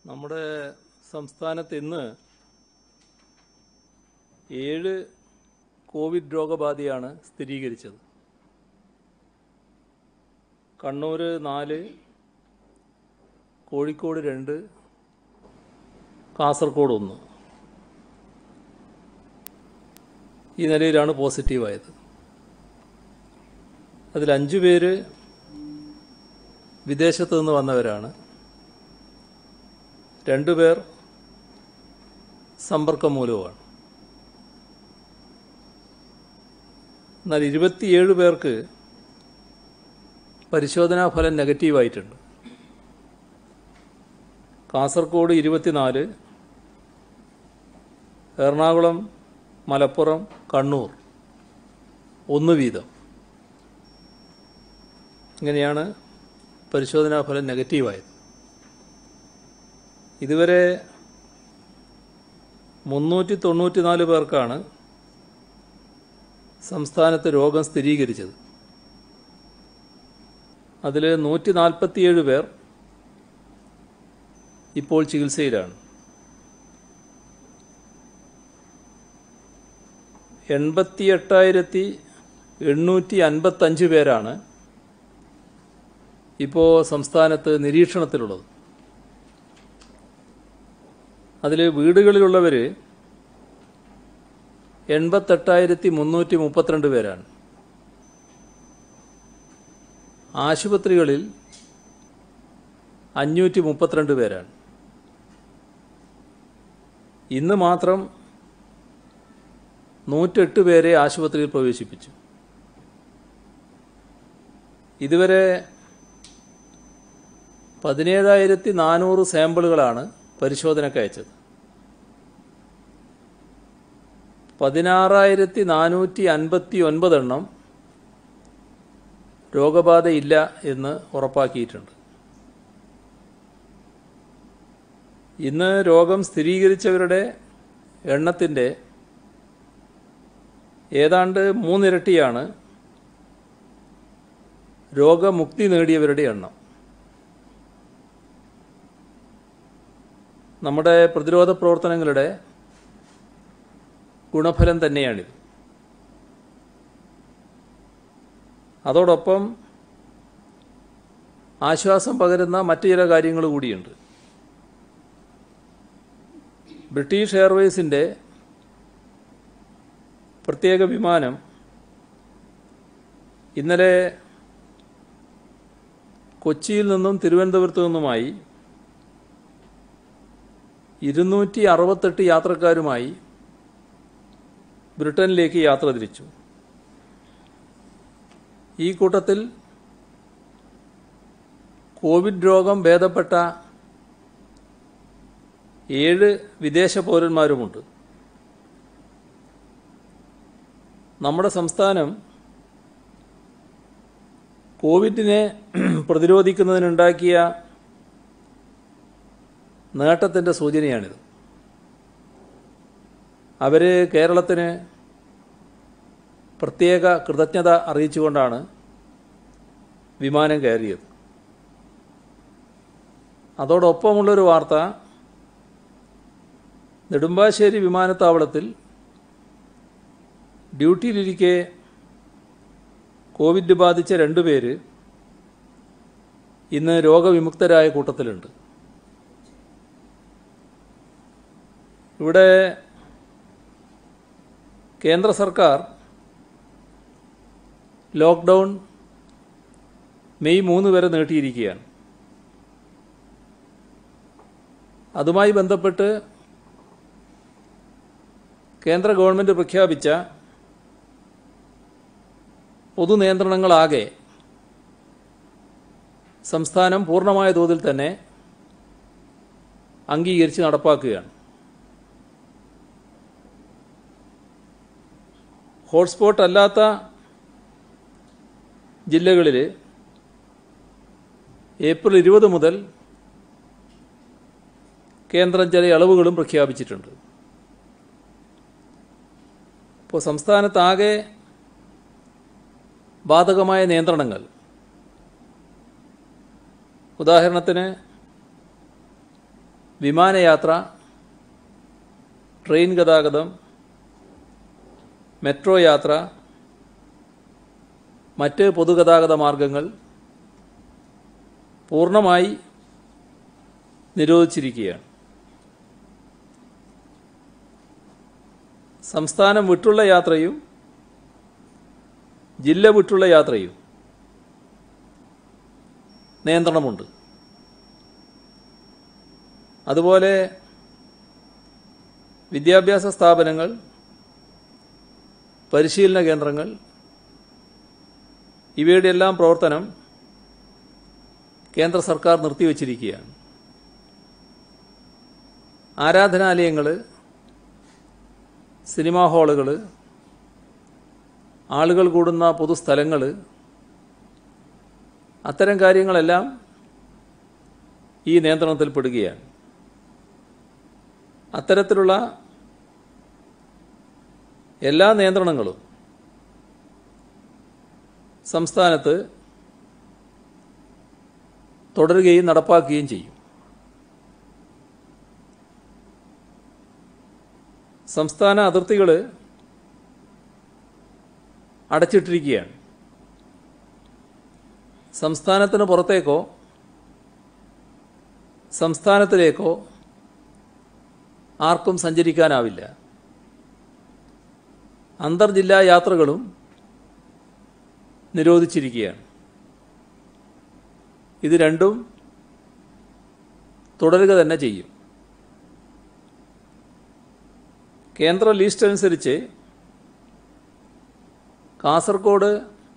നമ്മുടെ സംസ്ഥാനത്ത് ഇന്ന് ഏഴ് കോവിഡ് രോഗബാധയാണ് സ്ഥിരീകരിച്ചത് കണ്ണൂർ നാല് കോഴിക്കോട് രണ്ട് കാസർഗോഡ് ഒന്ന് ഈ നിലയിലാണ് പോസിറ്റീവായത് അതിൽ അഞ്ചു പേര് വിദേശത്ത് നിന്ന് വന്നവരാണ് രണ്ടുപേർ സമ്പർക്കം മൂലവുമാണ് എന്നാൽ ഇരുപത്തിയേഴ് പേർക്ക് പരിശോധനാ ഫലം നെഗറ്റീവായിട്ടുണ്ട് കാസർഗോഡ് ഇരുപത്തിനാല് എറണാകുളം മലപ്പുറം കണ്ണൂർ ഒന്ന് വീതം ഇങ്ങനെയാണ് പരിശോധനാ ഫലം നെഗറ്റീവായത് ഇതുവരെ മുന്നൂറ്റി തൊണ്ണൂറ്റി നാല് പേർക്കാണ് സംസ്ഥാനത്ത് രോഗം സ്ഥിരീകരിച്ചത് അതിൽ നൂറ്റി നാൽപ്പത്തിയേഴ് പേർ ഇപ്പോൾ ചികിത്സയിലാണ് എൺപത്തി എട്ടായിരത്തി എണ്ണൂറ്റി അൻപത്തഞ്ച് പേരാണ് ഇപ്പോൾ സംസ്ഥാനത്ത് നിരീക്ഷണത്തിലുള്ളത് അതിൽ വീടുകളിലുള്ളവർ എൺപത്തെട്ടായിരത്തി മുന്നൂറ്റി മുപ്പത്തിരണ്ട് പേരാണ് ആശുപത്രികളിൽ അഞ്ഞൂറ്റി മുപ്പത്തിരണ്ട് പേരാണ് ഇന്ന് മാത്രം നൂറ്റെട്ട് പേരെ ആശുപത്രിയിൽ പ്രവേശിപ്പിച്ചു ഇതുവരെ പതിനേഴായിരത്തി നാനൂറ് സാമ്പിളുകളാണ് പരിശോധനയ്ക്ക് അയച്ചത് പതിനാറായിരത്തി നാനൂറ്റി അൻപത്തി ഒൻപതെണ്ണം രോഗബാധയില്ല എന്ന് ഉറപ്പാക്കിയിട്ടുണ്ട് ഇന്ന് രോഗം സ്ഥിരീകരിച്ചവരുടെ എണ്ണത്തിൻ്റെ ഏതാണ്ട് മൂന്നിരട്ടിയാണ് രോഗമുക്തി നേടിയവരുടെ എണ്ണം നമ്മുടെ പ്രതിരോധ പ്രവർത്തനങ്ങളുടെ ഗുണഫലം തന്നെയാണിത് അതോടൊപ്പം ആശ്വാസം പകരുന്ന മറ്റു ചില കാര്യങ്ങൾ കൂടിയുണ്ട് ബ്രിട്ടീഷ് എയർവേസിൻ്റെ പ്രത്യേക വിമാനം ഇന്നലെ കൊച്ചിയിൽ നിന്നും തിരുവനന്തപുരത്തു നിന്നുമായി ഇരുന്നൂറ്റി അറുപത്തെട്ട് യാത്രക്കാരുമായി ബ്രിട്ടനിലേക്ക് യാത്ര തിരിച്ചു ഈ കൂട്ടത്തിൽ കോവിഡ് രോഗം ഭേദപ്പെട്ട ഏഴ് വിദേശ പൗരന്മാരുമുണ്ട് നമ്മുടെ സംസ്ഥാനം കോവിഡിനെ പ്രതിരോധിക്കുന്നതിനുണ്ടാക്കിയ നേട്ടത്തിൻ്റെ സൂചനയാണിത് അവർ കേരളത്തിന് പ്രത്യേക കൃതജ്ഞത അറിയിച്ചുകൊണ്ടാണ് വിമാനം കയറിയത് അതോടൊപ്പമുള്ളൊരു വാർത്ത നെടുമ്പാശ്ശേരി വിമാനത്താവളത്തിൽ ഡ്യൂട്ടിയിലിരിക്കെ കോവിഡ് ബാധിച്ച രണ്ടുപേര് ഇന്ന് രോഗവിമുക്തരായ കൂട്ടത്തിലുണ്ട് ഇവിടെ കേന്ദ്ര സർക്കാർ ലോക്ക്ഡൗൺ മെയ് മൂന്ന് വരെ നീട്ടിയിരിക്കുകയാണ് അതുമായി ബന്ധപ്പെട്ട് കേന്ദ്ര ഗവൺമെൻറ് പ്രഖ്യാപിച്ച പൊതുനിയന്ത്രണങ്ങളാകെ സംസ്ഥാനം പൂർണ്ണമായ തോതിൽ തന്നെ അംഗീകരിച്ച് നടപ്പാക്കുകയാണ് ഹോട്ട്സ്പോട്ട് അല്ലാത്ത ജില്ലകളിൽ ഏപ്രിൽ ഇരുപത് മുതൽ കേന്ദ്രം ചില ഇളവുകളും പ്രഖ്യാപിച്ചിട്ടുണ്ട് ഇപ്പോൾ സംസ്ഥാനത്താകെ ബാധകമായ നിയന്ത്രണങ്ങൾ ഉദാഹരണത്തിന് വിമാനയാത്ര ട്രെയിൻ ഗതാഗതം മെട്രോ യാത്ര മറ്റ് പൊതുഗതാഗത മാർഗങ്ങൾ പൂർണ്ണമായി നിരോധിച്ചിരിക്കുകയാണ് സംസ്ഥാനം വിട്ടുള്ള യാത്രയും ജില്ല വിട്ടുള്ള യാത്രയും നിയന്ത്രണമുണ്ട് അതുപോലെ വിദ്യാഭ്യാസ സ്ഥാപനങ്ങൾ പരിശീലന കേന്ദ്രങ്ങൾ ഇവയുടെ എല്ലാം പ്രവർത്തനം കേന്ദ്ര സർക്കാർ നിർത്തിവച്ചിരിക്കുകയാണ് ആരാധനാലയങ്ങൾ സിനിമാ ഹാളുകൾ ആളുകൾ കൂടുന്ന പൊതുസ്ഥലങ്ങൾ അത്തരം കാര്യങ്ങളെല്ലാം ഈ നിയന്ത്രണത്തിൽ പെടുകയാണ് അത്തരത്തിലുള്ള എല്ലാ നിയന്ത്രണങ്ങളും സംസ്ഥാനത്ത് തുടരുകയും നടപ്പാക്കുകയും ചെയ്യും സംസ്ഥാന അതിർത്തികൾ അടച്ചിട്ടിരിക്കുകയാണ് സംസ്ഥാനത്തിന് പുറത്തേക്കോ സംസ്ഥാനത്തിലേക്കോ ആർക്കും സഞ്ചരിക്കാനാവില്ല അന്തർജില്ലാ യാത്രകളും നിരോധിച്ചിരിക്കുകയാണ് ഇത് രണ്ടും തുടരുക തന്നെ ചെയ്യും കേന്ദ്ര ലിസ്റ്റ് അനുസരിച്ച് കാസർഗോഡ്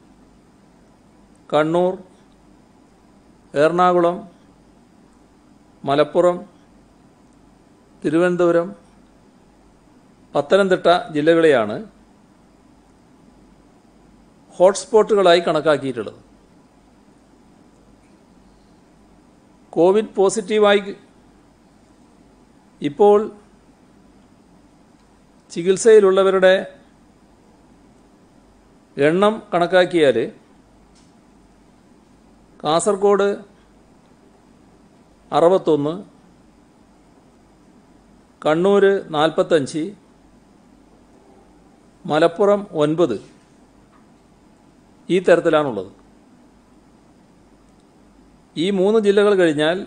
കണ്ണൂർ എറണാകുളം മലപ്പുറം തിരുവനന്തപുരം പത്തനംതിട്ട ജില്ലകളെയാണ് ഹോട്ട്സ്പോട്ടുകളായി കണക്കാക്കിയിട്ടുള്ളത് കോവിഡ് പോസിറ്റീവായി ഇപ്പോൾ ചികിത്സയിലുള്ളവരുടെ എണ്ണം കണക്കാക്കിയാൽ കാസർഗോഡ് അറുപത്തൊന്ന് കണ്ണൂർ നാൽപ്പത്തഞ്ച് മലപ്പുറം ഒൻപത് ഈ തരത്തിലാണുള്ളത് ഈ മൂന്ന് ജില്ലകൾ കഴിഞ്ഞാൽ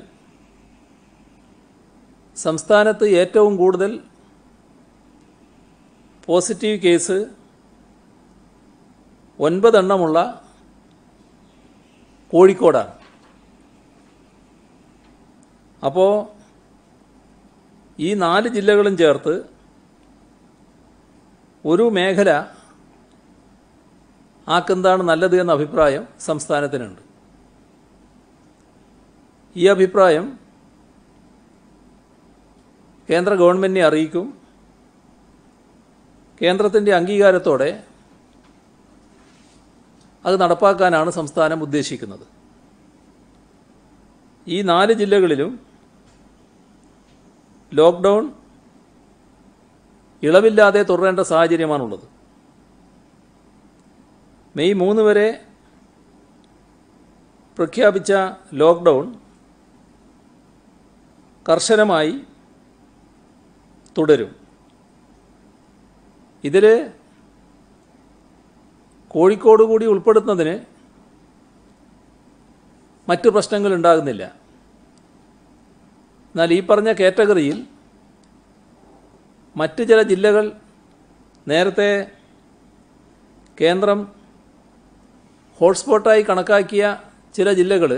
സംസ്ഥാനത്ത് ഏറ്റവും കൂടുതൽ പോസിറ്റീവ് കേസ് ഒൻപതെണ്ണമുള്ള കോഴിക്കോടാണ് അപ്പോൾ ഈ നാല് ജില്ലകളും ചേർത്ത് ഒരു മേഖല ആക്കെന്താണ് നല്ലത് എന്ന അഭിപ്രായം സംസ്ഥാനത്തിനുണ്ട് ഈ അഭിപ്രായം കേന്ദ്ര ഗവൺമെന്റിനെ അറിയിക്കും കേന്ദ്രത്തിൻ്റെ അംഗീകാരത്തോടെ അത് നടപ്പാക്കാനാണ് സംസ്ഥാനം ഉദ്ദേശിക്കുന്നത് ഈ നാല് ജില്ലകളിലും ലോക്ക്ഡൗൺ ഇളവില്ലാതെ തുടരേണ്ട സാഹചര്യമാണുള്ളത് മെയ് മൂന്ന് വരെ പ്രഖ്യാപിച്ച ലോക്ക്ഡൗൺ കർശനമായി തുടരും ഇതിൽ കോഴിക്കോട് കൂടി ഉൾപ്പെടുത്തുന്നതിന് മറ്റ് പ്രശ്നങ്ങൾ ഉണ്ടാകുന്നില്ല എന്നാൽ ഈ പറഞ്ഞ കാറ്റഗറിയിൽ മറ്റ് ചില ജില്ലകൾ നേരത്തെ കേന്ദ്രം ഹോട്ട്സ്പോട്ടായി കണക്കാക്കിയ ചില ജില്ലകൾ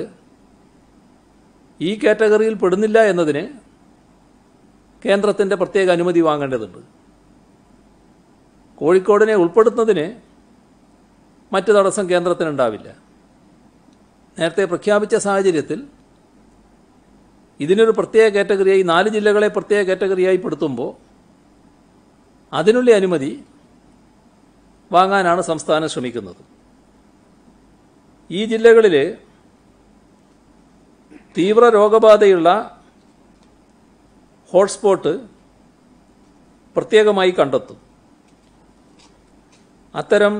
ഈ കാറ്റഗറിയിൽ പെടുന്നില്ല എന്നതിന് കേന്ദ്രത്തിൻ്റെ പ്രത്യേക അനുമതി വാങ്ങേണ്ടതുണ്ട് കോഴിക്കോടിനെ ഉൾപ്പെടുത്തുന്നതിന് മറ്റ് തടസ്സം കേന്ദ്രത്തിനുണ്ടാവില്ല നേരത്തെ പ്രഖ്യാപിച്ച സാഹചര്യത്തിൽ ഇതിനൊരു പ്രത്യേക കാറ്റഗറിയായി നാല് ജില്ലകളെ പ്രത്യേക കാറ്റഗറിയായി പെടുത്തുമ്പോൾ അതിനുള്ള അനുമതി വാങ്ങാനാണ് സംസ്ഥാനം ശ്രമിക്കുന്നത് ഈ ജില്ലകളിൽ തീവ്ര രോഗബാധയുള്ള ഹോട്ട്സ്പോട്ട് പ്രത്യേകമായി കണ്ടെത്തും അത്തരം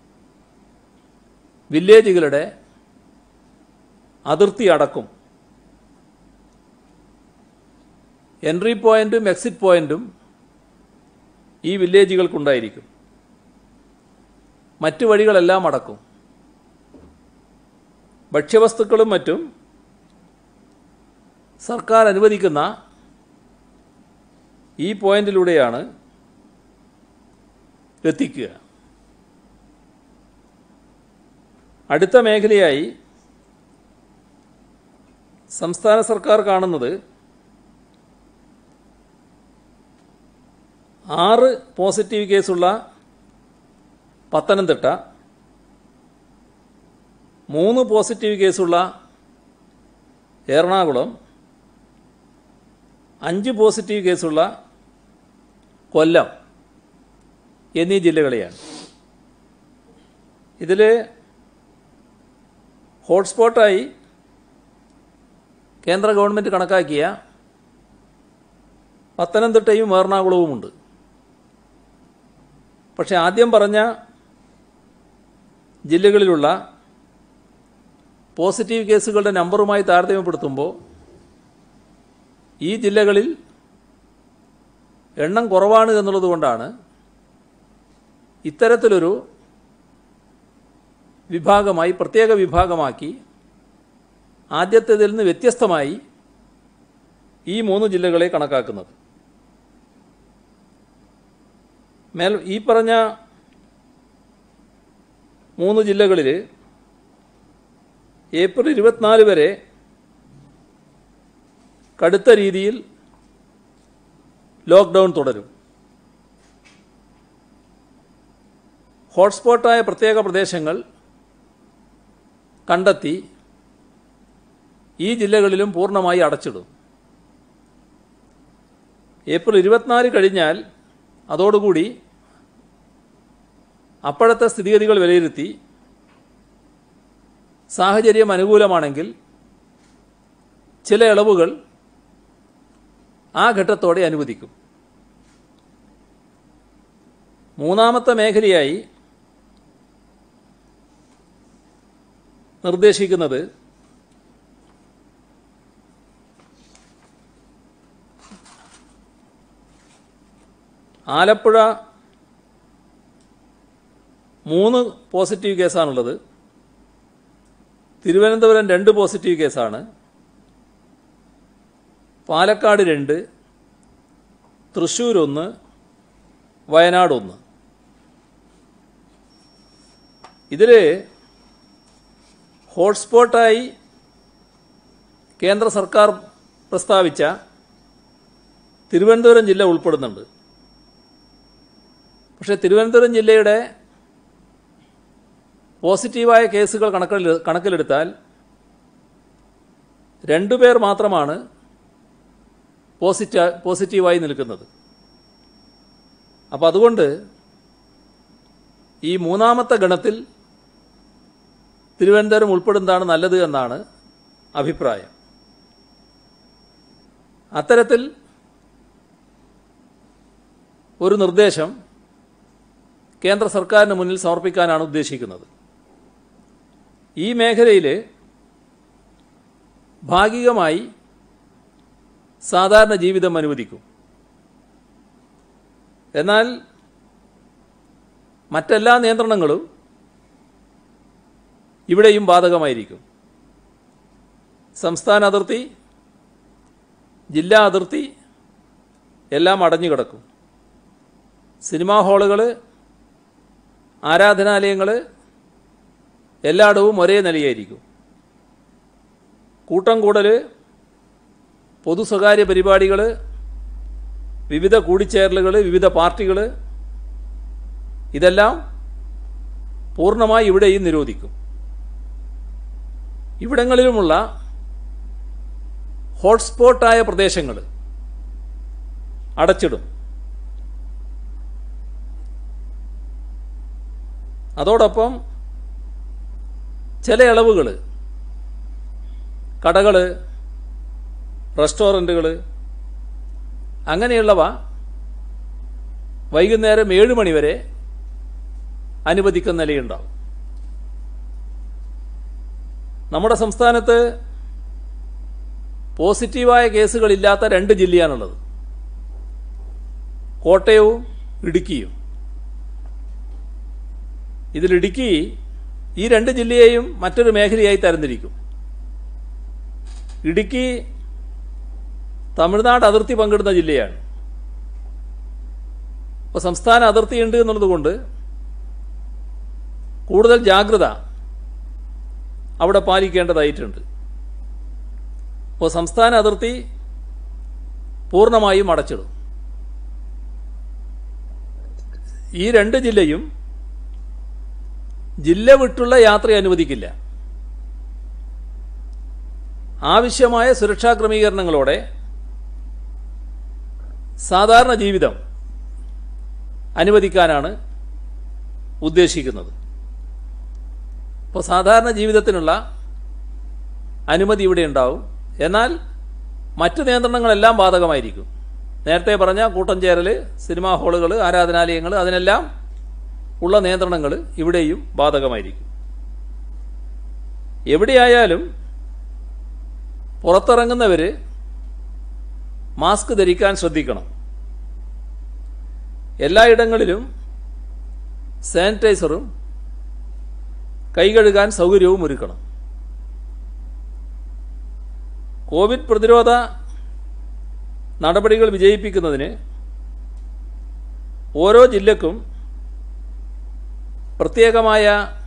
വില്ലേജുകളുടെ അതിർത്തി അടക്കും എൻട്രി പോയിന്റും എക്സിറ്റ് പോയിന്റും ഈ വില്ലേജുകൾക്കുണ്ടായിരിക്കും മറ്റു വഴികളെല്ലാം അടക്കും ഭക്ഷ്യവസ്തുക്കളും മറ്റും സർക്കാർ അനുവദിക്കുന്ന ഈ പോയിന്റിലൂടെയാണ് എത്തിക്കുക അടുത്ത മേഖലയായി സംസ്ഥാന സർക്കാർ കാണുന്നത് ആറ് പോസിറ്റീവ് കേസുള്ള പത്തനംതിട്ട മൂന്ന് പോസിറ്റീവ് കേസുള്ള എറണാകുളം അഞ്ച് പോസിറ്റീവ് കേസുള്ള കൊല്ലം എന്നീ ജില്ലകളെയാണ് ഇതിൽ ഹോട്ട്സ്പോട്ടായി കേന്ദ്ര ഗവൺമെൻറ് കണക്കാക്കിയ പത്തനംതിട്ടയും എറണാകുളവുമുണ്ട് പക്ഷേ ആദ്യം പറഞ്ഞ ജില്ലകളിലുള്ള പോസിറ്റീവ് കേസുകളുടെ നമ്പറുമായി താരതമ്യപ്പെടുത്തുമ്പോൾ ഈ ജില്ലകളിൽ എണ്ണം കുറവാണ് എന്നുള്ളതുകൊണ്ടാണ് ഇത്തരത്തിലൊരു വിഭാഗമായി പ്രത്യേക വിഭാഗമാക്കി ആദ്യത്തേതിൽ നിന്ന് വ്യത്യസ്തമായി ഈ മൂന്ന് ജില്ലകളെ കണക്കാക്കുന്നത് മേൽ ഈ പറഞ്ഞ മൂന്ന് ജില്ലകളിൽ ഏപ്രിൽ ഇരുപത്തിനാല് വരെ കടുത്ത രീതിയിൽ ലോക്ക്ഡൗൺ തുടരും ഹോട്ട്സ്പോട്ടായ പ്രത്യേക പ്രദേശങ്ങൾ കണ്ടെത്തി ഈ ജില്ലകളിലും പൂർണ്ണമായി അടച്ചിടും ഏപ്രിൽ ഇരുപത്തിനാല് കഴിഞ്ഞാൽ അതോടുകൂടി അപ്പോഴത്തെ സ്ഥിതിഗതികൾ വിലയിരുത്തി സാഹചര്യം അനുകൂലമാണെങ്കിൽ ചില ഇളവുകൾ ആ ഘട്ടത്തോടെ അനുവദിക്കും മൂന്നാമത്തെ മേഖലയായി നിർദ്ദേശിക്കുന്നത് ആലപ്പുഴ മൂന്ന് പോസിറ്റീവ് കേസാണുള്ളത് തിരുവനന്തപുരം രണ്ട് പോസിറ്റീവ് കേസാണ് പാലക്കാട് രണ്ട് തൃശ്ശൂർ ഒന്ന് വയനാട് ഒന്ന് ഇതിൽ ഹോട്ട്സ്പോട്ടായി കേന്ദ്ര സർക്കാർ പ്രസ്താവിച്ച തിരുവനന്തപുരം ജില്ല ഉൾപ്പെടുന്നുണ്ട് പക്ഷേ തിരുവനന്തപുരം ജില്ലയുടെ പോസിറ്റീവായ കേസുകൾ കണക്കിൽ കണക്കിലെടുത്താൽ രണ്ടു പേർ മാത്രമാണ് പോസിറ്റ പോസിറ്റീവായി നിൽക്കുന്നത് അപ്പോൾ അതുകൊണ്ട് ഈ മൂന്നാമത്തെ ഗണത്തിൽ തിരുവനന്തപുരം ഉൾപ്പെടുന്നതാണ് നല്ലത് എന്നാണ് അഭിപ്രായം അത്തരത്തിൽ ഒരു നിർദ്ദേശം കേന്ദ്ര സർക്കാരിന് മുന്നിൽ സമർപ്പിക്കാനാണ് ഉദ്ദേശിക്കുന്നത് ഈ മേഖലയിൽ ഭാഗികമായി സാധാരണ ജീവിതം അനുവദിക്കും എന്നാൽ മറ്റെല്ലാ നിയന്ത്രണങ്ങളും ഇവിടെയും ബാധകമായിരിക്കും സംസ്ഥാന അതിർത്തി ജില്ലാ അതിർത്തി എല്ലാം അടഞ്ഞു കിടക്കും സിനിമാ ഹാളുകൾ ആരാധനാലയങ്ങൾ എല്ലായിടവും ഒരേ നിലയായിരിക്കും കൂട്ടം കൂടൽ പൊതു സ്വകാര്യ പരിപാടികൾ വിവിധ കൂടിച്ചേരലുകൾ വിവിധ പാർട്ടികൾ ഇതെല്ലാം പൂർണ്ണമായി ഇവിടെയും നിരോധിക്കും ഇവിടങ്ങളിലുമുള്ള ഹോട്ട്സ്പോട്ടായ പ്രദേശങ്ങൾ അടച്ചിടും അതോടൊപ്പം ചില ഇളവുകൾ കടകൾ റെസ്റ്റോറൻറ്റുകൾ അങ്ങനെയുള്ളവ വൈകുന്നേരം ഏഴ് മണി വരെ അനുവദിക്കുന്ന നിലയുണ്ടാവും നമ്മുടെ സംസ്ഥാനത്ത് പോസിറ്റീവായ കേസുകളില്ലാത്ത രണ്ട് ജില്ലയാണുള്ളത് കോട്ടയവും ഇടുക്കിയും ഇതിൽ ഇടുക്കി ഈ രണ്ട് ജില്ലയെയും മറ്റൊരു മേഖലയായി തരംതിരിക്കും ഇടുക്കി തമിഴ്നാട് അതിർത്തി പങ്കിടുന്ന ജില്ലയാണ് അപ്പോൾ സംസ്ഥാന അതിർത്തിയുണ്ട് എന്നുള്ളതുകൊണ്ട് കൂടുതൽ ജാഗ്രത അവിടെ പാലിക്കേണ്ടതായിട്ടുണ്ട് അപ്പോൾ സംസ്ഥാന അതിർത്തി പൂർണ്ണമായും അടച്ചിടും ഈ രണ്ട് ജില്ലയും ജില്ല വിട്ടുള്ള യാത്ര അനുവദിക്കില്ല ആവശ്യമായ സുരക്ഷാ ക്രമീകരണങ്ങളോടെ സാധാരണ ജീവിതം അനുവദിക്കാനാണ് ഉദ്ദേശിക്കുന്നത് ഇപ്പോൾ സാധാരണ ജീവിതത്തിനുള്ള അനുമതി ഇവിടെ ഉണ്ടാവും എന്നാൽ മറ്റ് നിയന്ത്രണങ്ങളെല്ലാം ബാധകമായിരിക്കും നേരത്തെ പറഞ്ഞ കൂട്ടം ചേരൽ സിനിമാ ഹാളുകൾ ആരാധനാലയങ്ങൾ അതിനെല്ലാം ഉള്ള നിയന്ത്രണങ്ങൾ ഇവിടെയും ബാധകമായിരിക്കും എവിടെയായാലും പുറത്തിറങ്ങുന്നവർ മാസ്ക് ധരിക്കാൻ ശ്രദ്ധിക്കണം എല്ലായിടങ്ങളിലും സാനിറ്റൈസറും കൈ കഴുകാൻ സൗകര്യവും ഒരുക്കണം കോവിഡ് പ്രതിരോധ നടപടികൾ വിജയിപ്പിക്കുന്നതിന് ഓരോ ജില്ലക്കും പ്രത്യേകമായ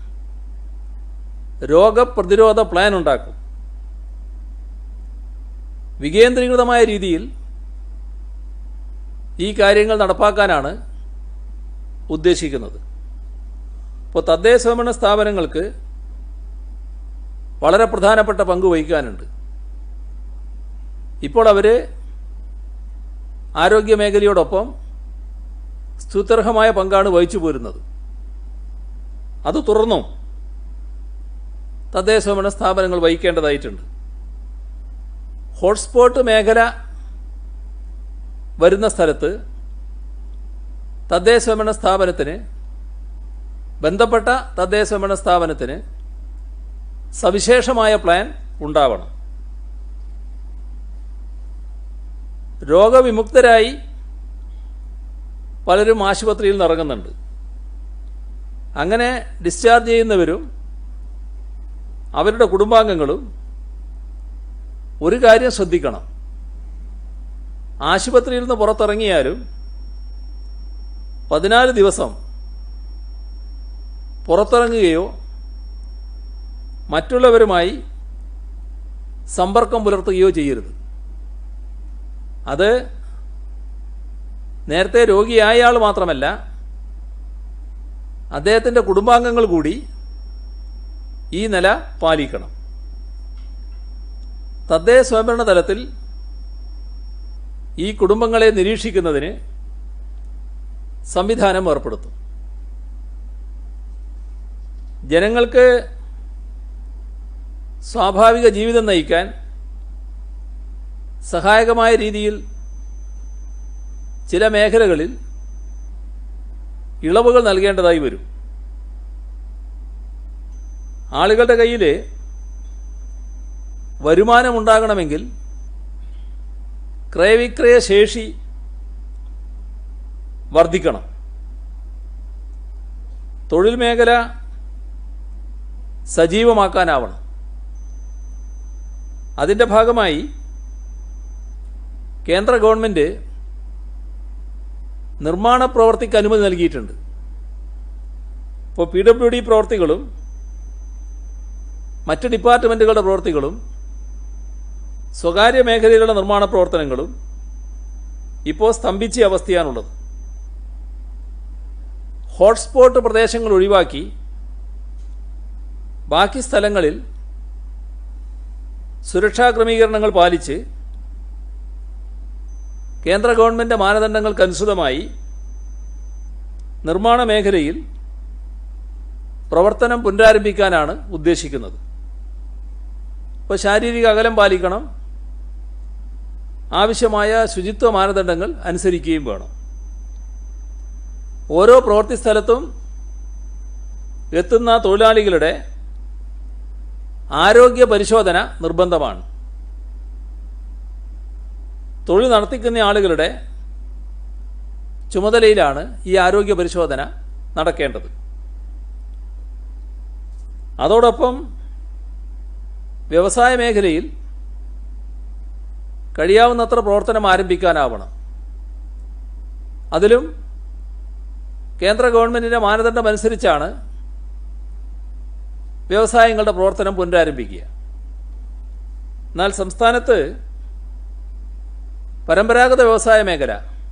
രോഗപ്രതിരോധ പ്ലാൻ ഉണ്ടാക്കും വികേന്ദ്രീകൃതമായ രീതിയിൽ ഈ കാര്യങ്ങൾ നടപ്പാക്കാനാണ് ഉദ്ദേശിക്കുന്നത് ഇപ്പോൾ തദ്ദേശ സ്വയംഭരണ സ്ഥാപനങ്ങൾക്ക് വളരെ പ്രധാനപ്പെട്ട പങ്ക് വഹിക്കാനുണ്ട് ഇപ്പോൾ അവർ ആരോഗ്യ മേഖലയോടൊപ്പം സ്തുത്യർഹമായ പങ്കാണ് വഹിച്ചു പോരുന്നത് അത് തുടർന്നും തദ്ദേശ സ്വയംഭരണ സ്ഥാപനങ്ങൾ വഹിക്കേണ്ടതായിട്ടുണ്ട് ഹോട്ട്സ്പോട്ട് മേഖല വരുന്ന സ്ഥലത്ത് തദ്ദേശ സ്വയംഭരണ സ്ഥാപനത്തിന് ബന്ധപ്പെട്ട തദ്ദേശ സ്വയംഭരണ സ്ഥാപനത്തിന് സവിശേഷമായ പ്ലാൻ ഉണ്ടാവണം രോഗവിമുക്തരായി പലരും ആശുപത്രിയിൽ നിന്ന് ഇറങ്ങുന്നുണ്ട് അങ്ങനെ ഡിസ്ചാർജ് ചെയ്യുന്നവരും അവരുടെ കുടുംബാംഗങ്ങളും ഒരു കാര്യം ശ്രദ്ധിക്കണം ആശുപത്രിയിൽ നിന്ന് പുറത്തിറങ്ങിയാലും പതിനാല് ദിവസം പുറത്തിറങ്ങുകയോ മറ്റുള്ളവരുമായി സമ്പർക്കം പുലർത്തുകയോ ചെയ്യരുത് അത് നേരത്തെ രോഗിയായ ആൾ മാത്രമല്ല അദ്ദേഹത്തിൻ്റെ കുടുംബാംഗങ്ങൾ കൂടി ഈ നില പാലിക്കണം തദ്ദേശ സ്വയംഭരണ തലത്തിൽ ഈ കുടുംബങ്ങളെ നിരീക്ഷിക്കുന്നതിന് സംവിധാനം ഏർപ്പെടുത്തും ജനങ്ങൾക്ക് സ്വാഭാവിക ജീവിതം നയിക്കാൻ സഹായകമായ രീതിയിൽ ചില മേഖലകളിൽ ഇളവുകൾ നൽകേണ്ടതായി വരും ആളുകളുടെ കയ്യിൽ വരുമാനമുണ്ടാകണമെങ്കിൽ ക്രയവിക്രയ ശേഷി വർദ്ധിക്കണം തൊഴിൽ മേഖല സജീവമാക്കാനാവണം അതിൻ്റെ ഭാഗമായി കേന്ദ്ര ഗവൺമെൻറ് നിർമ്മാണ പ്രവർത്തിക്ക് അനുമതി നൽകിയിട്ടുണ്ട് ഇപ്പോൾ പി ഡബ്ല്യു ഡി പ്രവർത്തികളും മറ്റ് ഡിപ്പാർട്ട്മെൻറ്റുകളുടെ പ്രവർത്തികളും സ്വകാര്യ മേഖലയിലുള്ള നിർമ്മാണ പ്രവർത്തനങ്ങളും ഇപ്പോൾ സ്തംഭിച്ച അവസ്ഥയാണുള്ളത് ഹോട്ട്സ്പോട്ട് പ്രദേശങ്ങൾ ഒഴിവാക്കി ബാക്കി സ്ഥലങ്ങളിൽ സുരക്ഷാ ക്രമീകരണങ്ങൾ പാലിച്ച് കേന്ദ്ര ഗവൺമെൻറ് മാനദണ്ഡങ്ങൾക്കനുസൃതമായി നിർമ്മാണ മേഖലയിൽ പ്രവർത്തനം പുനരാരംഭിക്കാനാണ് ഉദ്ദേശിക്കുന്നത് ഇപ്പോൾ ശാരീരിക അകലം പാലിക്കണം ആവശ്യമായ ശുചിത്വ മാനദണ്ഡങ്ങൾ അനുസരിക്കുകയും വേണം ഓരോ പ്രവൃത്തി സ്ഥലത്തും എത്തുന്ന തൊഴിലാളികളുടെ ആരോഗ്യ പരിശോധന നിർബന്ധമാണ് തൊഴിൽ നടത്തിക്കുന്ന ആളുകളുടെ ചുമതലയിലാണ് ഈ ആരോഗ്യ പരിശോധന നടക്കേണ്ടത് അതോടൊപ്പം വ്യവസായ മേഖലയിൽ കഴിയാവുന്നത്ര പ്രവർത്തനം ആരംഭിക്കാനാവണം അതിലും കേന്ദ്ര ഗവൺമെൻറ്റിൻ്റെ മാനദണ്ഡം അനുസരിച്ചാണ് വ്യവസായങ്ങളുടെ പ്രവർത്തനം പുനരാരംഭിക്കുക എന്നാൽ സംസ്ഥാനത്ത് പരമ്പരാഗത വ്യവസായ മേഖല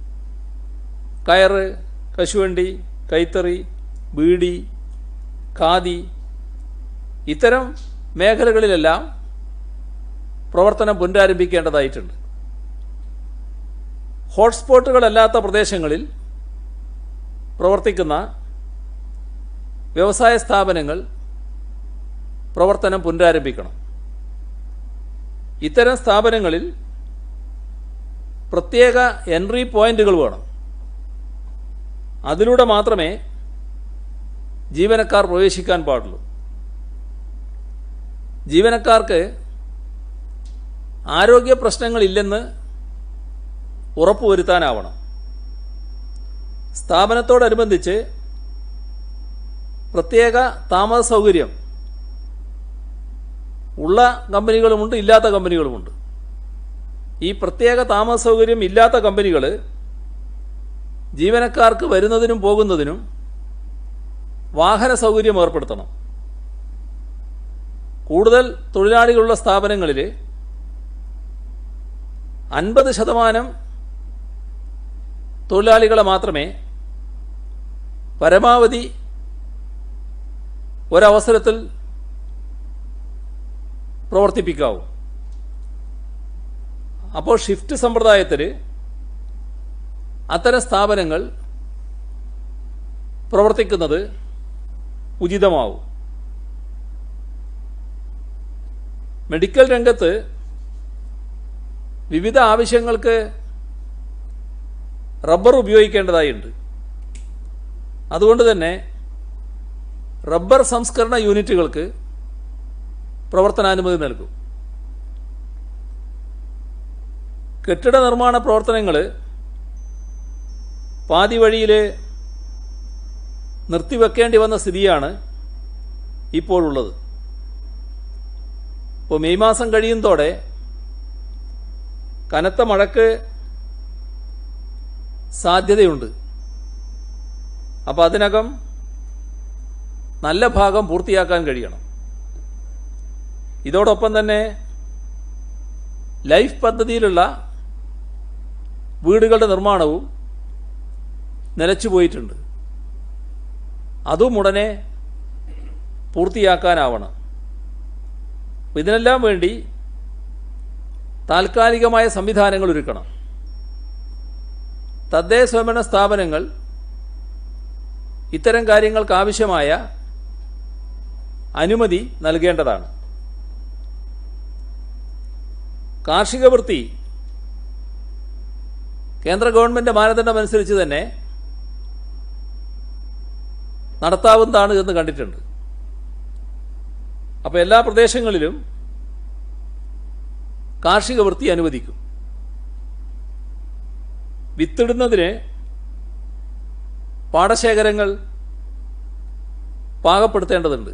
കയറ് കശുവണ്ടി കൈത്തറി ബീഡി ഖാദി ഇത്തരം മേഖലകളിലെല്ലാം പ്രവർത്തനം പുനരാരംഭിക്കേണ്ടതായിട്ടുണ്ട് ഹോട്ട്സ്പോട്ടുകളല്ലാത്ത പ്രദേശങ്ങളിൽ പ്രവർത്തിക്കുന്ന വ്യവസായ സ്ഥാപനങ്ങൾ പ്രവർത്തനം പുനരാരംഭിക്കണം ഇത്തരം സ്ഥാപനങ്ങളിൽ പ്രത്യേക എൻട്രി പോയിന്റുകൾ വേണം അതിലൂടെ മാത്രമേ ജീവനക്കാർ പ്രവേശിക്കാൻ പാടുള്ളൂ ജീവനക്കാർക്ക് ആരോഗ്യ പ്രശ്നങ്ങളില്ലെന്ന് ഉറപ്പുവരുത്താനാവണം സ്ഥാപനത്തോടനുബന്ധിച്ച് പ്രത്യേക താമസ സൗകര്യം ഉള്ള കമ്പനികളുമുണ്ട് ഇല്ലാത്ത കമ്പനികളുമുണ്ട് ഈ പ്രത്യേക താമസ സൗകര്യം ഇല്ലാത്ത കമ്പനികൾ ജീവനക്കാർക്ക് വരുന്നതിനും പോകുന്നതിനും വാഹന സൗകര്യം ഏർപ്പെടുത്തണം കൂടുതൽ തൊഴിലാളികളുള്ള സ്ഥാപനങ്ങളിൽ അൻപത് ശതമാനം തൊഴിലാളികളെ മാത്രമേ പരമാവധി ഒരവസരത്തിൽ പ്രവർത്തിപ്പിക്കാവൂ അപ്പോൾ ഷിഫ്റ്റ് സമ്പ്രദായത്തിൽ അത്തരം സ്ഥാപനങ്ങൾ പ്രവർത്തിക്കുന്നത് ഉചിതമാവും മെഡിക്കൽ രംഗത്ത് വിവിധ ആവശ്യങ്ങൾക്ക് റബ്ബർ ഉപയോഗിക്കേണ്ടതായുണ്ട് അതുകൊണ്ട് തന്നെ റബ്ബർ സംസ്കരണ യൂണിറ്റുകൾക്ക് പ്രവർത്തനാനുമതി നൽകും കെട്ടിട നിർമ്മാണ പ്രവർത്തനങ്ങൾ പാതി വഴിയിൽ നിർത്തിവെക്കേണ്ടി വന്ന സ്ഥിതിയാണ് ഇപ്പോഴുള്ളത് ഇപ്പോൾ മെയ് മാസം കഴിയുന്നതോടെ കനത്ത മഴക്ക് സാധ്യതയുണ്ട് അപ്പോൾ അതിനകം നല്ല ഭാഗം പൂർത്തിയാക്കാൻ കഴിയണം ഇതോടൊപ്പം തന്നെ ലൈഫ് പദ്ധതിയിലുള്ള വീടുകളുടെ നിർമ്മാണവും നിലച്ചു പോയിട്ടുണ്ട് അതും ഉടനെ പൂർത്തിയാക്കാനാവണം ഇതിനെല്ലാം വേണ്ടി താൽക്കാലികമായ സംവിധാനങ്ങൾ ഒരുക്കണം തദ്ദേശ സ്വയംഭരണ സ്ഥാപനങ്ങൾ ഇത്തരം കാര്യങ്ങൾക്ക് ആവശ്യമായ അനുമതി നൽകേണ്ടതാണ് കാർഷിക വൃത്തി കേന്ദ്ര ഗവൺമെൻറ് മാനദണ്ഡം അനുസരിച്ച് തന്നെ നടത്താവുന്നതാണ് എന്ന് കണ്ടിട്ടുണ്ട് അപ്പോൾ എല്ലാ പ്രദേശങ്ങളിലും കാർഷിക വൃത്തി അനുവദിക്കും വിത്തിടുന്നതിന് പാടശേഖരങ്ങൾ പാകപ്പെടുത്തേണ്ടതുണ്ട്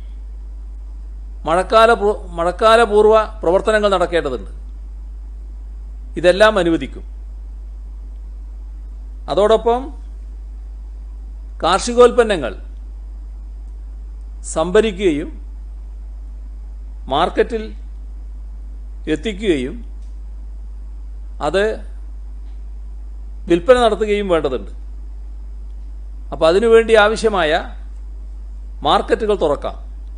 മഴക്കാല പൂ- മഴക്കാലപൂർവ്വ പ്രവർത്തനങ്ങൾ നടക്കേണ്ടതുണ്ട് ഇതെല്ലാം അനുവദിക്കും അതോടൊപ്പം കാർഷികോൽപ്പന്നങ്ങൾ സംഭരിക്കുകയും മാർക്കറ്റിൽ എത്തിക്കുകയും അത് വിൽപ്പന നടത്തുകയും വേണ്ടതുണ്ട് അപ്പോൾ അതിനുവേണ്ടി ആവശ്യമായ മാർക്കറ്റുകൾ തുറക്കാം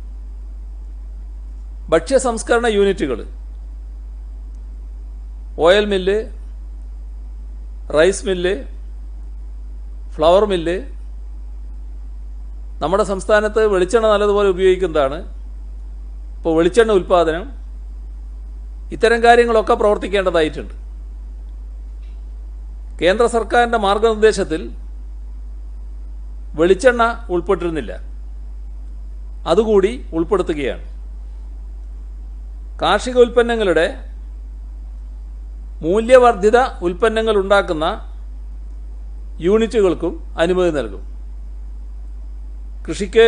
ഭക്ഷ്യ സംസ്കരണ യൂണിറ്റുകൾ oil mill rice mill flour mill നമ്മുടെ സംസ്ഥാനത്ത് വെളിച്ചെണ്ണ നല്ലതുപോലെ ഉപയോഗിക്കുന്നതാണ് ഇപ്പോൾ വെളിച്ചെണ്ണ ഉൽപ്പാദനം ഇത്തരം കാര്യങ്ങളൊക്കെ പ്രവർത്തിക്കേണ്ടതായിട്ടുണ്ട് കേന്ദ്ര സർക്കാരിൻ്റെ മാർഗനിർദ്ദേശത്തിൽ വെളിച്ചെണ്ണ ഉൾപ്പെട്ടിരുന്നില്ല അതുകൂടി ഉൾപ്പെടുത്തുകയാണ് കാർഷിക ഉൽപ്പന്നങ്ങളുടെ മൂല്യവർദ്ധിത ഉൽപ്പന്നങ്ങൾ ഉണ്ടാക്കുന്ന യൂണിറ്റുകൾക്കും അനുമതി നൽകും കൃഷിക്ക്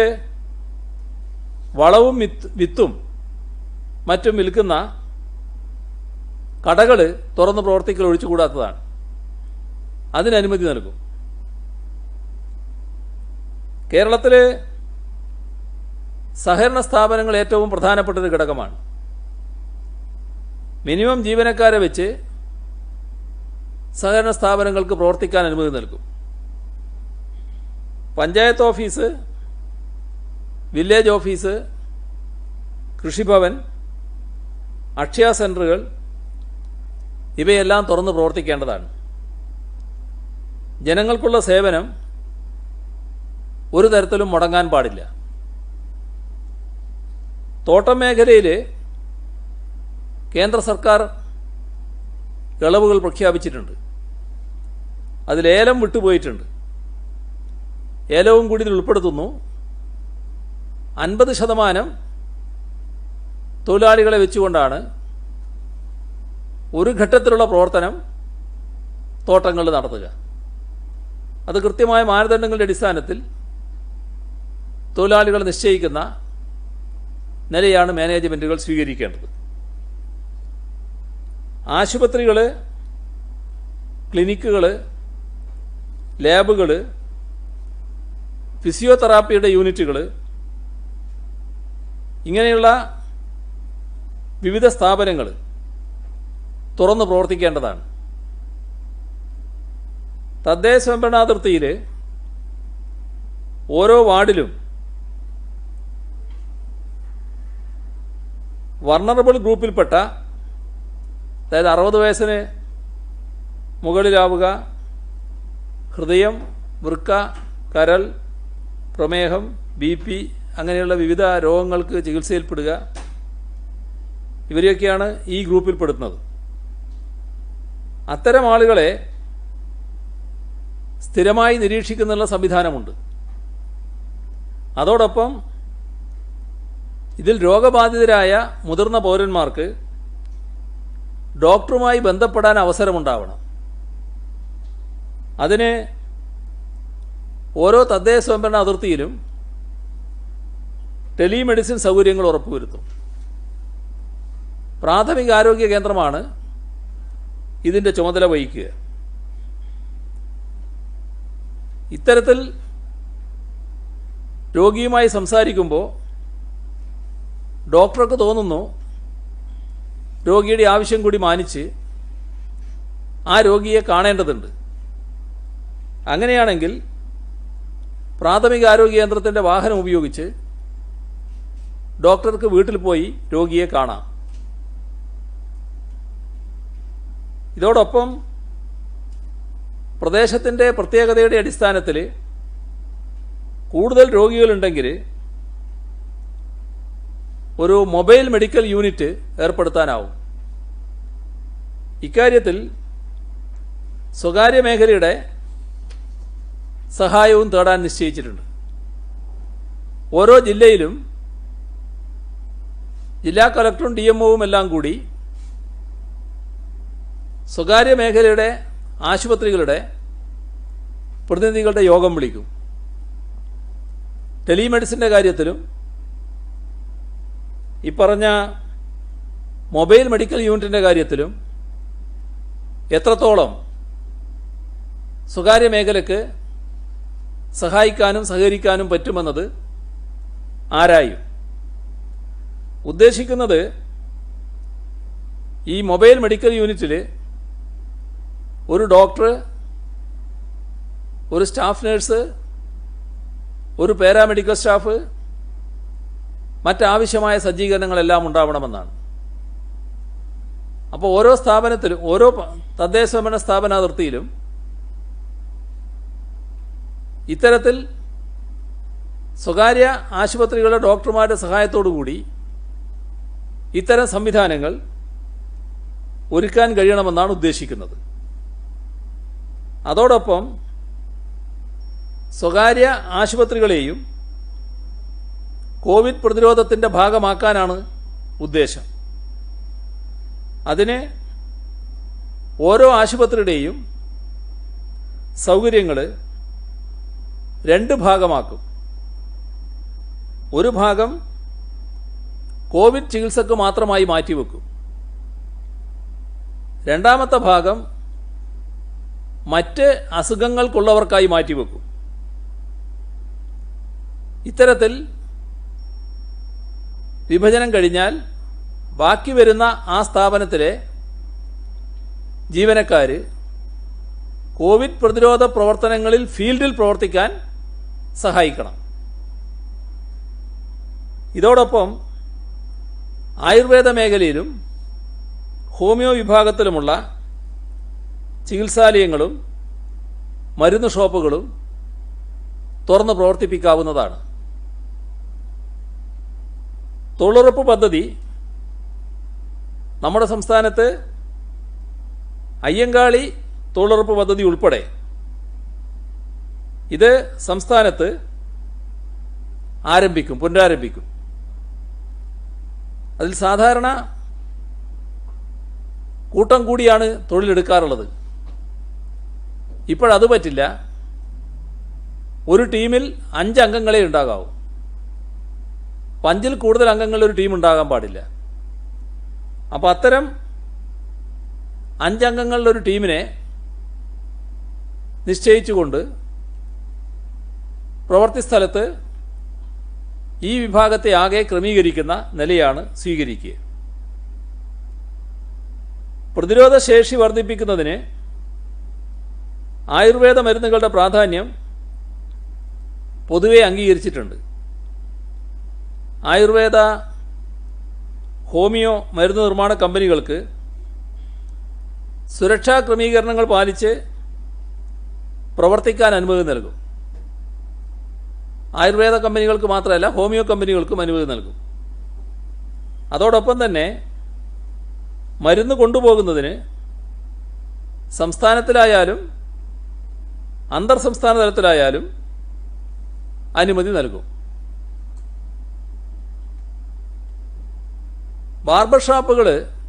വളവും വിത്ത് വിത്തും മറ്റും വിൽക്കുന്ന കടകൾ തുറന്ന് പ്രവർത്തിക്കൽ ഒഴിച്ചുകൂടാത്തതാണ് അതിന് അനുമതി നൽകും കേരളത്തിൽ സഹകരണ സ്ഥാപനങ്ങൾ ഏറ്റവും പ്രധാനപ്പെട്ട ഒരു ഘടകമാണ് മിനിമം ജീവനക്കാരെ വെച്ച് സഹകരണ സ്ഥാപനങ്ങൾക്ക് പ്രവർത്തിക്കാൻ അനുമതി നൽകും panchayat office village office Krishibhavan Akshaya സെൻ്ററുകൾ ഇവയെല്ലാം തുറന്ന് പ്രവർത്തിക്കേണ്ടതാണ് ജനങ്ങൾക്കുള്ള സേവനം ഒരു തരത്തിലും മുടങ്ങാൻ പാടില്ല തോട്ടം മേഖലയിൽ കേന്ദ്ര സർക്കാർ ഇളവുകൾ പ്രഖ്യാപിച്ചിട്ടുണ്ട് അതിൽ ഏലം വിട്ടുപോയിട്ടുണ്ട് ഏലവും കൂടി ഇതിൽ ഉൾപ്പെടുത്തുന്നു അൻപത് ശതമാനം തൊഴിലാളികളെ വെച്ചുകൊണ്ടാണ് ഒരു ഘട്ടത്തിലുള്ള പ്രവർത്തനം തോട്ടങ്ങളിൽ നടത്തുക അത് കൃത്യമായ മാനദണ്ഡങ്ങളുടെ അടിസ്ഥാനത്തിൽ തൊഴിലാളികൾ നിശ്ചയിക്കുന്ന നിലയാണ് മാനേജ്മെൻറ്റുകൾ സ്വീകരിക്കേണ്ടത് ആശുപത്രികൾ ക്ലിനിക്കുകൾ ലാബുകൾ ഫിസിയോതെറാപ്പിയുടെ യൂണിറ്റുകൾ ഇങ്ങനെയുള്ള വിവിധ സ്ഥാപനങ്ങൾ തുറന്ന് പ്രവർത്തിക്കേണ്ടതാണ് തദ്ദേശ സ്വയംഭരണാതിർത്തിയിൽ ഓരോ വാർഡിലും വർണറബിൾ ഗ്രൂപ്പിൽപ്പെട്ട അതായത് അറുപത് വയസ്സിന് മുകളിലാവുക ഹൃദയം വൃക്ക കരൾ പ്രമേഹം ബി പി അങ്ങനെയുള്ള വിവിധ രോഗങ്ങൾക്ക് ചികിത്സയിൽപ്പെടുക ഇവരെയൊക്കെയാണ് ഈ ഗ്രൂപ്പിൽപ്പെടുന്നത് അത്തരം ആളുകളെ സ്ഥിരമായി നിരീക്ഷിക്കുന്നുള്ള സംവിധാനമുണ്ട് അതോടൊപ്പം ഇതിൽ രോഗബാധിതരായ മുതിർന്ന പൗരന്മാർക്ക് ഡോക്ടറുമായി ബന്ധപ്പെടാൻ അവസരമുണ്ടാവണം അതിന് ഓരോ തദ്ദേശ സ്വയംഭരണ അതിർത്തിയിലും ടെലിമെഡിസിൻ സൗകര്യങ്ങൾ ഉറപ്പുവരുത്തും പ്രാഥമിക ആരോഗ്യ കേന്ദ്രമാണ് ഇതിൻ്റെ ചുമതല വഹിക്കുക ഇത്തരത്തിൽ രോഗിയുമായി സംസാരിക്കുമ്പോൾ ഡോക്ടർക്ക് തോന്നുന്നു രോഗിയുടെ ആവശ്യം കൂടി മാനിച്ച് ആ രോഗിയെ കാണേണ്ടതുണ്ട് അങ്ങനെയാണെങ്കിൽ പ്രാഥമിക ആരോഗ്യ കേന്ദ്രത്തിൻ്റെ വാഹനം ഉപയോഗിച്ച് ഡോക്ടർക്ക് വീട്ടിൽ പോയി രോഗിയെ കാണാം ഇതോടൊപ്പം പ്രദേശത്തിൻ്റെ പ്രത്യേകതയുടെ അടിസ്ഥാനത്തിൽ കൂടുതൽ രോഗികളുണ്ടെങ്കിൽ ഒരു മൊബൈൽ മെഡിക്കൽ യൂണിറ്റ് ഏർപ്പെടുത്താനാവും ഇക്കാര്യത്തിൽ സ്വകാര്യ മേഖലയുടെ സഹായവും തേടാൻ നിശ്ചയിച്ചിട്ടുണ്ട് ഓരോ ജില്ലയിലും ജില്ലാ കളക്ടറും ഡി എം ഒവും എല്ലാം കൂടി സ്വകാര്യ മേഖലയുടെ ആശുപത്രികളുടെ പ്രതിനിധികളുടെ യോഗം വിളിക്കും ടെലിമെഡിസിൻ്റെ കാര്യത്തിലും ഈ പറഞ്ഞ മൊബൈൽ മെഡിക്കൽ യൂണിറ്റിൻ്റെ കാര്യത്തിലും എത്രത്തോളം സ്വകാര്യ മേഖലയ്ക്ക് സഹായിക്കാനും സഹകരിക്കാനും പറ്റുമെന്നത് ആരായും ഉദ്ദേശിക്കുന്നത് ഈ മൊബൈൽ മെഡിക്കൽ യൂണിറ്റിൽ ഒരു ഡോക്ടർ ഒരു സ്റ്റാഫ് നേഴ്സ് ഒരു പാരാമെഡിക്കൽ സ്റ്റാഫ് മറ്റാവശ്യമായ സജ്ജീകരണങ്ങളെല്ലാം ഉണ്ടാവണമെന്നാണ് അപ്പോൾ ഓരോ സ്ഥാപനത്തിലും ഓരോ പ- തദ്ദേശ ഭരണ സ്ഥാപനാതിർത്തിയിലും ഇത്തരത്തിൽ സ്വകാര്യ ആശുപത്രികളുടെ ഡോക്ടർമാരുടെ സഹായത്തോടു കൂടി ഇത്തരം സംവിധാനങ്ങൾ ഒരുക്കാൻ കഴിയണമെന്നാണ് ഉദ്ദേശിക്കുന്നത് അതോടൊപ്പം സ്വകാര്യ ആശുപത്രികളെയും കോവിഡ് പ്രതിരോധത്തിൻ്റെ ഭാഗമാക്കാനാണ് ഉദ്ദേശം അതിന് ഓരോ ആശുപത്രിയുടെയും സൗകര്യങ്ങൾ രണ്ട് ഭാഗമാക്കും ഒരു ഭാഗം കോവിഡ് ചികിത്സക്ക് മാത്രമായി മാറ്റിവെക്കും രണ്ടാമത്തെ ഭാഗം മറ്റ് അസുഖങ്ങൾക്കുള്ളവർക്കായി മാറ്റിവെക്കും ഇത്തരത്തിൽ വിഭജനം കഴിഞ്ഞാൽ ബാക്കി വരുന്ന ആ സ്ഥാപനത്തിലെ ജീവനക്കാർ കോവിഡ് പ്രതിരോധ പ്രവർത്തനങ്ങളിൽ ഫീൽഡിൽ പ്രവർത്തിക്കാൻ സഹായിക്കണം ഇതോടൊപ്പം ആയുർവേദ മേഖലയിലും ഹോമിയോ വിഭാഗത്തിലുമുള്ള ചികിത്സാലയങ്ങളും മരുന്ന് ഷോപ്പുകളും തുറന്ന് പ്രവർത്തിപ്പിക്കാവുന്നതാണ് തൊഴിലുറപ്പ് പദ്ധതി നമ്മുടെ സംസ്ഥാനത്ത് അയ്യങ്കാളി തൊഴിലുറപ്പ് പദ്ധതി ഉൾപ്പെടെ ഇത് സംസ്ഥാനത്ത് ആരംഭിക്കും പുനരാരംഭിക്കും അതിൽ സാധാരണ കൂട്ടം കൂടിയാണ് തൊഴിലെടുക്കാറുള്ളത് ഇപ്പോഴത് പറ്റില്ല ഒരു ടീമിൽ അഞ്ച് അംഗങ്ങളെ ഉണ്ടാകാവൂ അപ്പം അഞ്ചിൽ കൂടുതൽ അംഗങ്ങൾ ഒരു ടീം ഉണ്ടാകാൻ പാടില്ല അപ്പോൾ അത്തരം അഞ്ചംഗങ്ങളുടെ ഒരു ടീമിനെ നിശ്ചയിച്ചുകൊണ്ട് പ്രവൃത്തി സ്ഥലത്ത് ഈ വിഭാഗത്തെ ആകെ ക്രമീകരിക്കുന്ന നിലയാണ് സ്വീകരിക്കുക പ്രതിരോധ ശേഷി വർദ്ധിപ്പിക്കുന്നതിന് ആയുർവേദ മരുന്നുകളുടെ പ്രാധാന്യം പൊതുവെ അംഗീകരിച്ചിട്ടുണ്ട് ആയുർവേദ ഹോമിയോ മരുന്ന് നിർമ്മാണ കമ്പനികൾക്ക് സുരക്ഷാ ക്രമീകരണങ്ങൾ പാലിച്ച് പ്രവർത്തിക്കാൻ അനുമതി നൽകും ആയുർവേദ കമ്പനികൾക്ക് മാത്രമല്ല ഹോമിയോ കമ്പനികൾക്കും അനുമതി നൽകും അതോടൊപ്പം തന്നെ മരുന്ന് കൊണ്ടുപോകുന്നതിന് സംസ്ഥാനത്തിലായാലും അന്തർ സംസ്ഥാന തലത്തിലായാലും അനുമതി നൽകും ബാർബർ ഷാപ്പുകൾ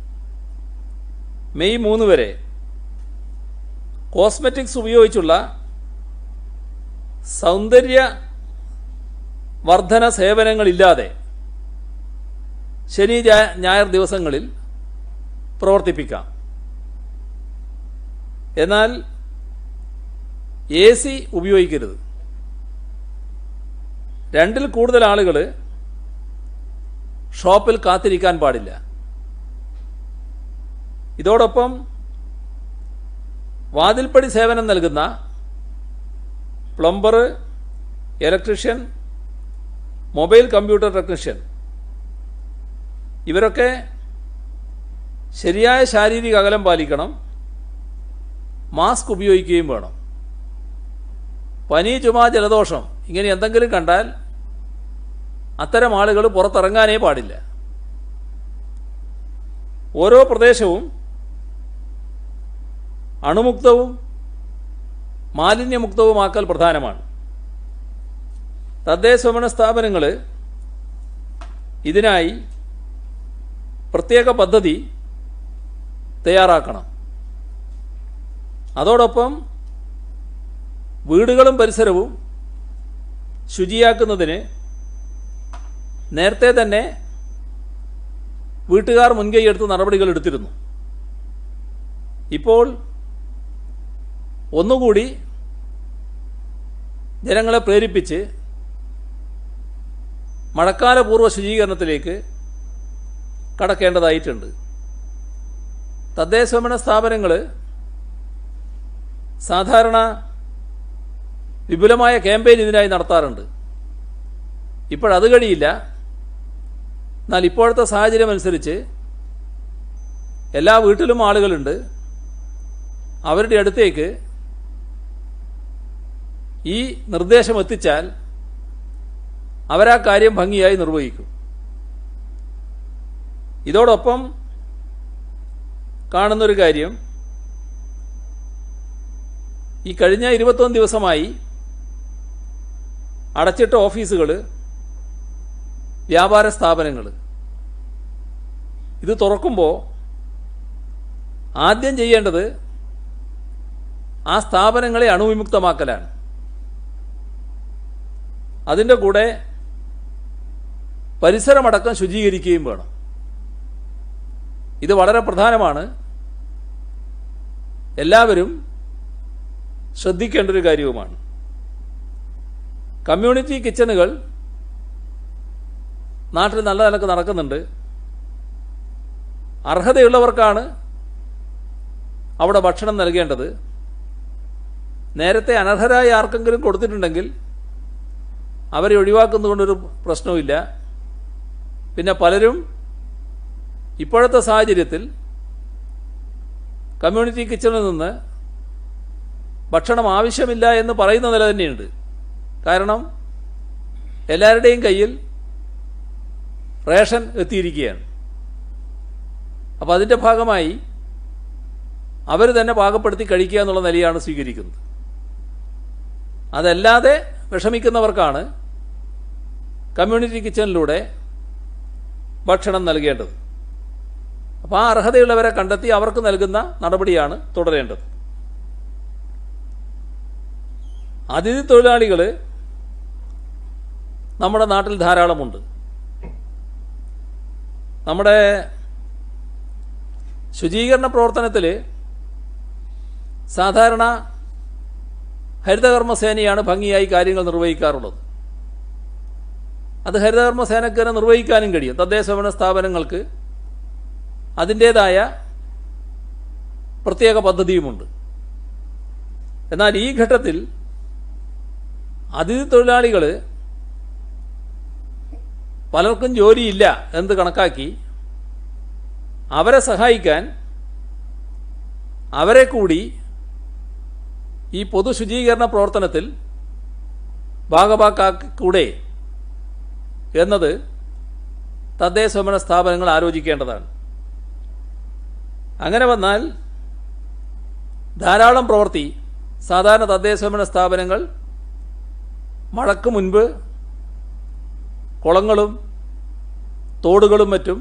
മെയ് മൂന്ന് വരെ കോസ്മെറ്റിക്സ് ഉപയോഗിച്ചുള്ള സൗന്ദര്യ വർധന സേവനങ്ങളില്ലാതെ ശനി ഞാ- ഞായർ ദിവസങ്ങളിൽ പ്രവർത്തിപ്പിക്കാം എന്നാൽ എ സി ഉപയോഗിക്കരുത് രണ്ടിൽ കൂടുതൽ ആളുകൾ ഷോപ്പിൽ കാത്തിരിക്കാൻ പാടില്ല ഇതോടൊപ്പം വാതിൽപ്പടി സേവനം നൽകുന്ന plumber electrician mobile computer technician ഇവരൊക്കെ ശരിയായ ശാരീരിക അകലം പാലിക്കണം മാസ്ക് ഉപയോഗിക്കുകയും വേണം പനി ചുമ ജലദോഷം ഇങ്ങനെ എന്തെങ്കിലും കണ്ടാൽ അത്തരം ആളുകൾ പുറത്തിറങ്ങാനേ പാടില്ല ഓരോ പ്രദേശവും അണുമുക്തവും മാലിന്യമുക്തവുമാക്കൽ പ്രധാനമാണ് തദ്ദേശഭരണ സ്ഥാപനങ്ങൾ ഇതിനായി പ്രത്യേക പദ്ധതി തയ്യാറാക്കണം അതോടൊപ്പം വീടുകളും പരിസരവും ശുചിയാക്കുന്നതിന് നേരത്തെ തന്നെ വീട്ടുകാർ മുൻകൈയെടുത്ത് നടപടികൾ എടുത്തിരുന്നു ഇപ്പോൾ ഒന്നുകൂടി ജനങ്ങളെ പ്രേരിപ്പിച്ച് മഴക്കാലപൂർവ്വ ശുചീകരണത്തിലേക്ക് കടക്കേണ്ടതായിട്ടുണ്ട് തദ്ദേശഭരണ സ്ഥാപനങ്ങൾ സാധാരണ വിപുലമായ ക്യാമ്പയിൻ ഇതിനായി നടത്താറുണ്ട് ഇപ്പോഴത് കഴിയില്ല എന്നാൽ ഇപ്പോഴത്തെ സാഹചര്യം അനുസരിച്ച് എല്ലാ വീട്ടിലും ആളുകളുണ്ട് അവരുടെ അടുത്തേക്ക് ഈ നിർദ്ദേശം എത്തിച്ചാൽ അവരാ കാര്യം ഭംഗിയായി നിർവഹിക്കും ഇതോടൊപ്പം കാണുന്നൊരു കാര്യം ഈ കഴിഞ്ഞ ഇരുപത്തൊന്ന് ദിവസമായി അടച്ചിട്ട ഓഫീസുകൾ വ്യാപാര സ്ഥാപനങ്ങൾ ഇത് തുറക്കുമ്പോൾ ആദ്യം ചെയ്യേണ്ടത് ആ സ്ഥാപനങ്ങളെ അണുവിമുക്തമാക്കലാണ് അതിൻ്റെ കൂടെ പരിസരമടക്കം ശുചീകരിക്കുകയും വേണം ഇത് വളരെ പ്രധാനമാണ് എല്ലാവരും ശ്രദ്ധിക്കേണ്ട ഒരു കാര്യവുമാണ് കമ്മ്യൂണിറ്റി കിച്ചണുകൾ നാട്ടിൽ നല്ല നിലക്ക് നടക്കുന്നുണ്ട് അർഹതയുള്ളവർക്കാണ് അവിടെ ഭക്ഷണം നൽകേണ്ടത് നേരത്തെ അനർഹരായ ആർക്കെങ്കിലും കൊടുത്തിട്ടുണ്ടെങ്കിൽ അവരെ ഒഴിവാക്കുന്നതുകൊണ്ടൊരു പ്രശ്നവുമില്ല പിന്നെ പലരും ഇപ്പോഴത്തെ സാഹചര്യത്തിൽ കമ്മ്യൂണിറ്റി കിച്ചണിൽ നിന്ന് ഭക്ഷണം ആവശ്യമില്ല എന്ന് പറയുന്ന നില തന്നെയുണ്ട് കാരണം എല്ലാവരുടെയും കയ്യിൽ റേഷൻ എത്തിയിരിക്കുകയാണ് അപ്പോൾ അതിൻ്റെ ഭാഗമായി അവർ തന്നെ പാകപ്പെടുത്തി കഴിക്കുക എന്നുള്ള നിലയാണ് സ്വീകരിക്കുന്നത് അതല്ലാതെ വിഷമിക്കുന്നവർക്കാണ് കമ്മ്യൂണിറ്റി കിച്ചണിലൂടെ ഭക്ഷണം നൽകേണ്ടത് അപ്പോൾ ആ അർഹതയുള്ളവരെ കണ്ടെത്തി അവർക്ക് നൽകുന്ന നടപടിയാണ് തുടരേണ്ടത് അതിഥി തൊഴിലാളികൾ നമ്മുടെ നാട്ടിൽ ധാരാളമുണ്ട് നമ്മുടെ ശുചീകരണ പ്രവർത്തനത്തിൽ സാധാരണ ഹരിതകർമ്മസേനയാണ് ഭംഗിയായി കാര്യങ്ങൾ നിർവഹിക്കാറുള്ളത് അത് ഹരിതകർമ്മസേനയ്ക്ക് തന്നെ നിർവഹിക്കാനും കഴിയും തദ്ദേശഭരണ സ്ഥാപനങ്ങൾക്ക് അതിൻ്റേതായ പ്രത്യേക പദ്ധതിയുമുണ്ട് എന്നാൽ ഈ ഘട്ടത്തിൽ അതിഥി തൊഴിലാളികൾ പലർക്കും ജോലിയില്ല എന്ന് കണക്കാക്കി അവരെ സഹായിക്കാൻ അവരെ കൂടി ഈ പൊതു ശുചീകരണ പ്രവർത്തനത്തിൽ ഭാഗഭാക്കാക്കൂടെ എന്നത് തദ്ദേശഭരണ സ്ഥാപനങ്ങൾ ആലോചിക്കേണ്ടതാണ് അങ്ങനെ വന്നാൽ ധാരാളം പ്രവൃത്തി സാധാരണ തദ്ദേശഭരണ സ്ഥാപനങ്ങൾ മഴക്ക് മുൻപ് കുളങ്ങളും തോടുകളും മറ്റും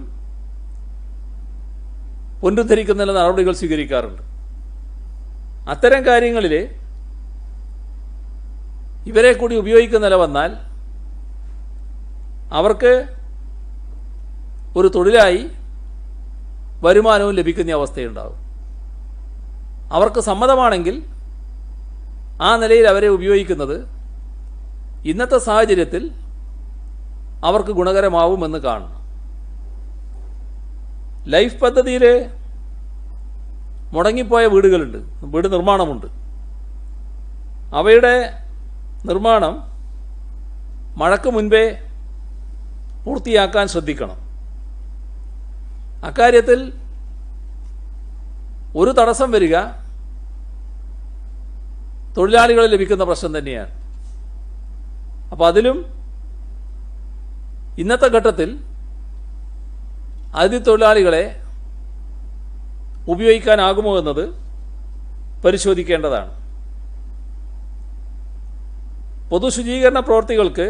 പുനരുദ്ധരിക്കുന്നതിന് നടപടികൾ സ്വീകരിക്കാറുണ്ട് അത്തരം കാര്യങ്ങളിൽ ഇവരെ കൂടി ഉപയോഗിക്കുന്ന നില വന്നാൽ അവർക്ക് ഒരു തൊഴിലായി വരുമാനവും ലഭിക്കുന്ന അവസ്ഥയുണ്ടാകും അവർക്ക് സമ്മതമാണെങ്കിൽ ആ നിലയിൽ അവരെ ഉപയോഗിക്കുന്നത് ഇന്നത്തെ സാഹചര്യത്തിൽ അവർക്ക് ഗുണകരമാവുമെന്ന് കാണണം ലൈഫ് പദ്ധതിയിൽ മുടങ്ങിപ്പോയ വീടുകളുണ്ട് വീട് നിർമ്മാണമുണ്ട് അവയുടെ നിർമ്മാണം മഴക്ക് മുൻപേ പൂർത്തിയാക്കാൻ ശ്രദ്ധിക്കണം അക്കാര്യത്തിൽ ഒരു തടസ്സം വരിക തൊഴിലാളികളെ ലഭിക്കുന്ന പ്രശ്നം തന്നെയാണ് അപ്പോൾ അതിലും ഇന്നത്തെ ഘട്ടത്തിൽ അതിഥി തൊഴിലാളികളെ ഉപയോഗിക്കാനാകുമോ എന്നത് പരിശോധിക്കേണ്ടതാണ് പൊതു ശുചീകരണ പ്രവർത്തികൾക്ക്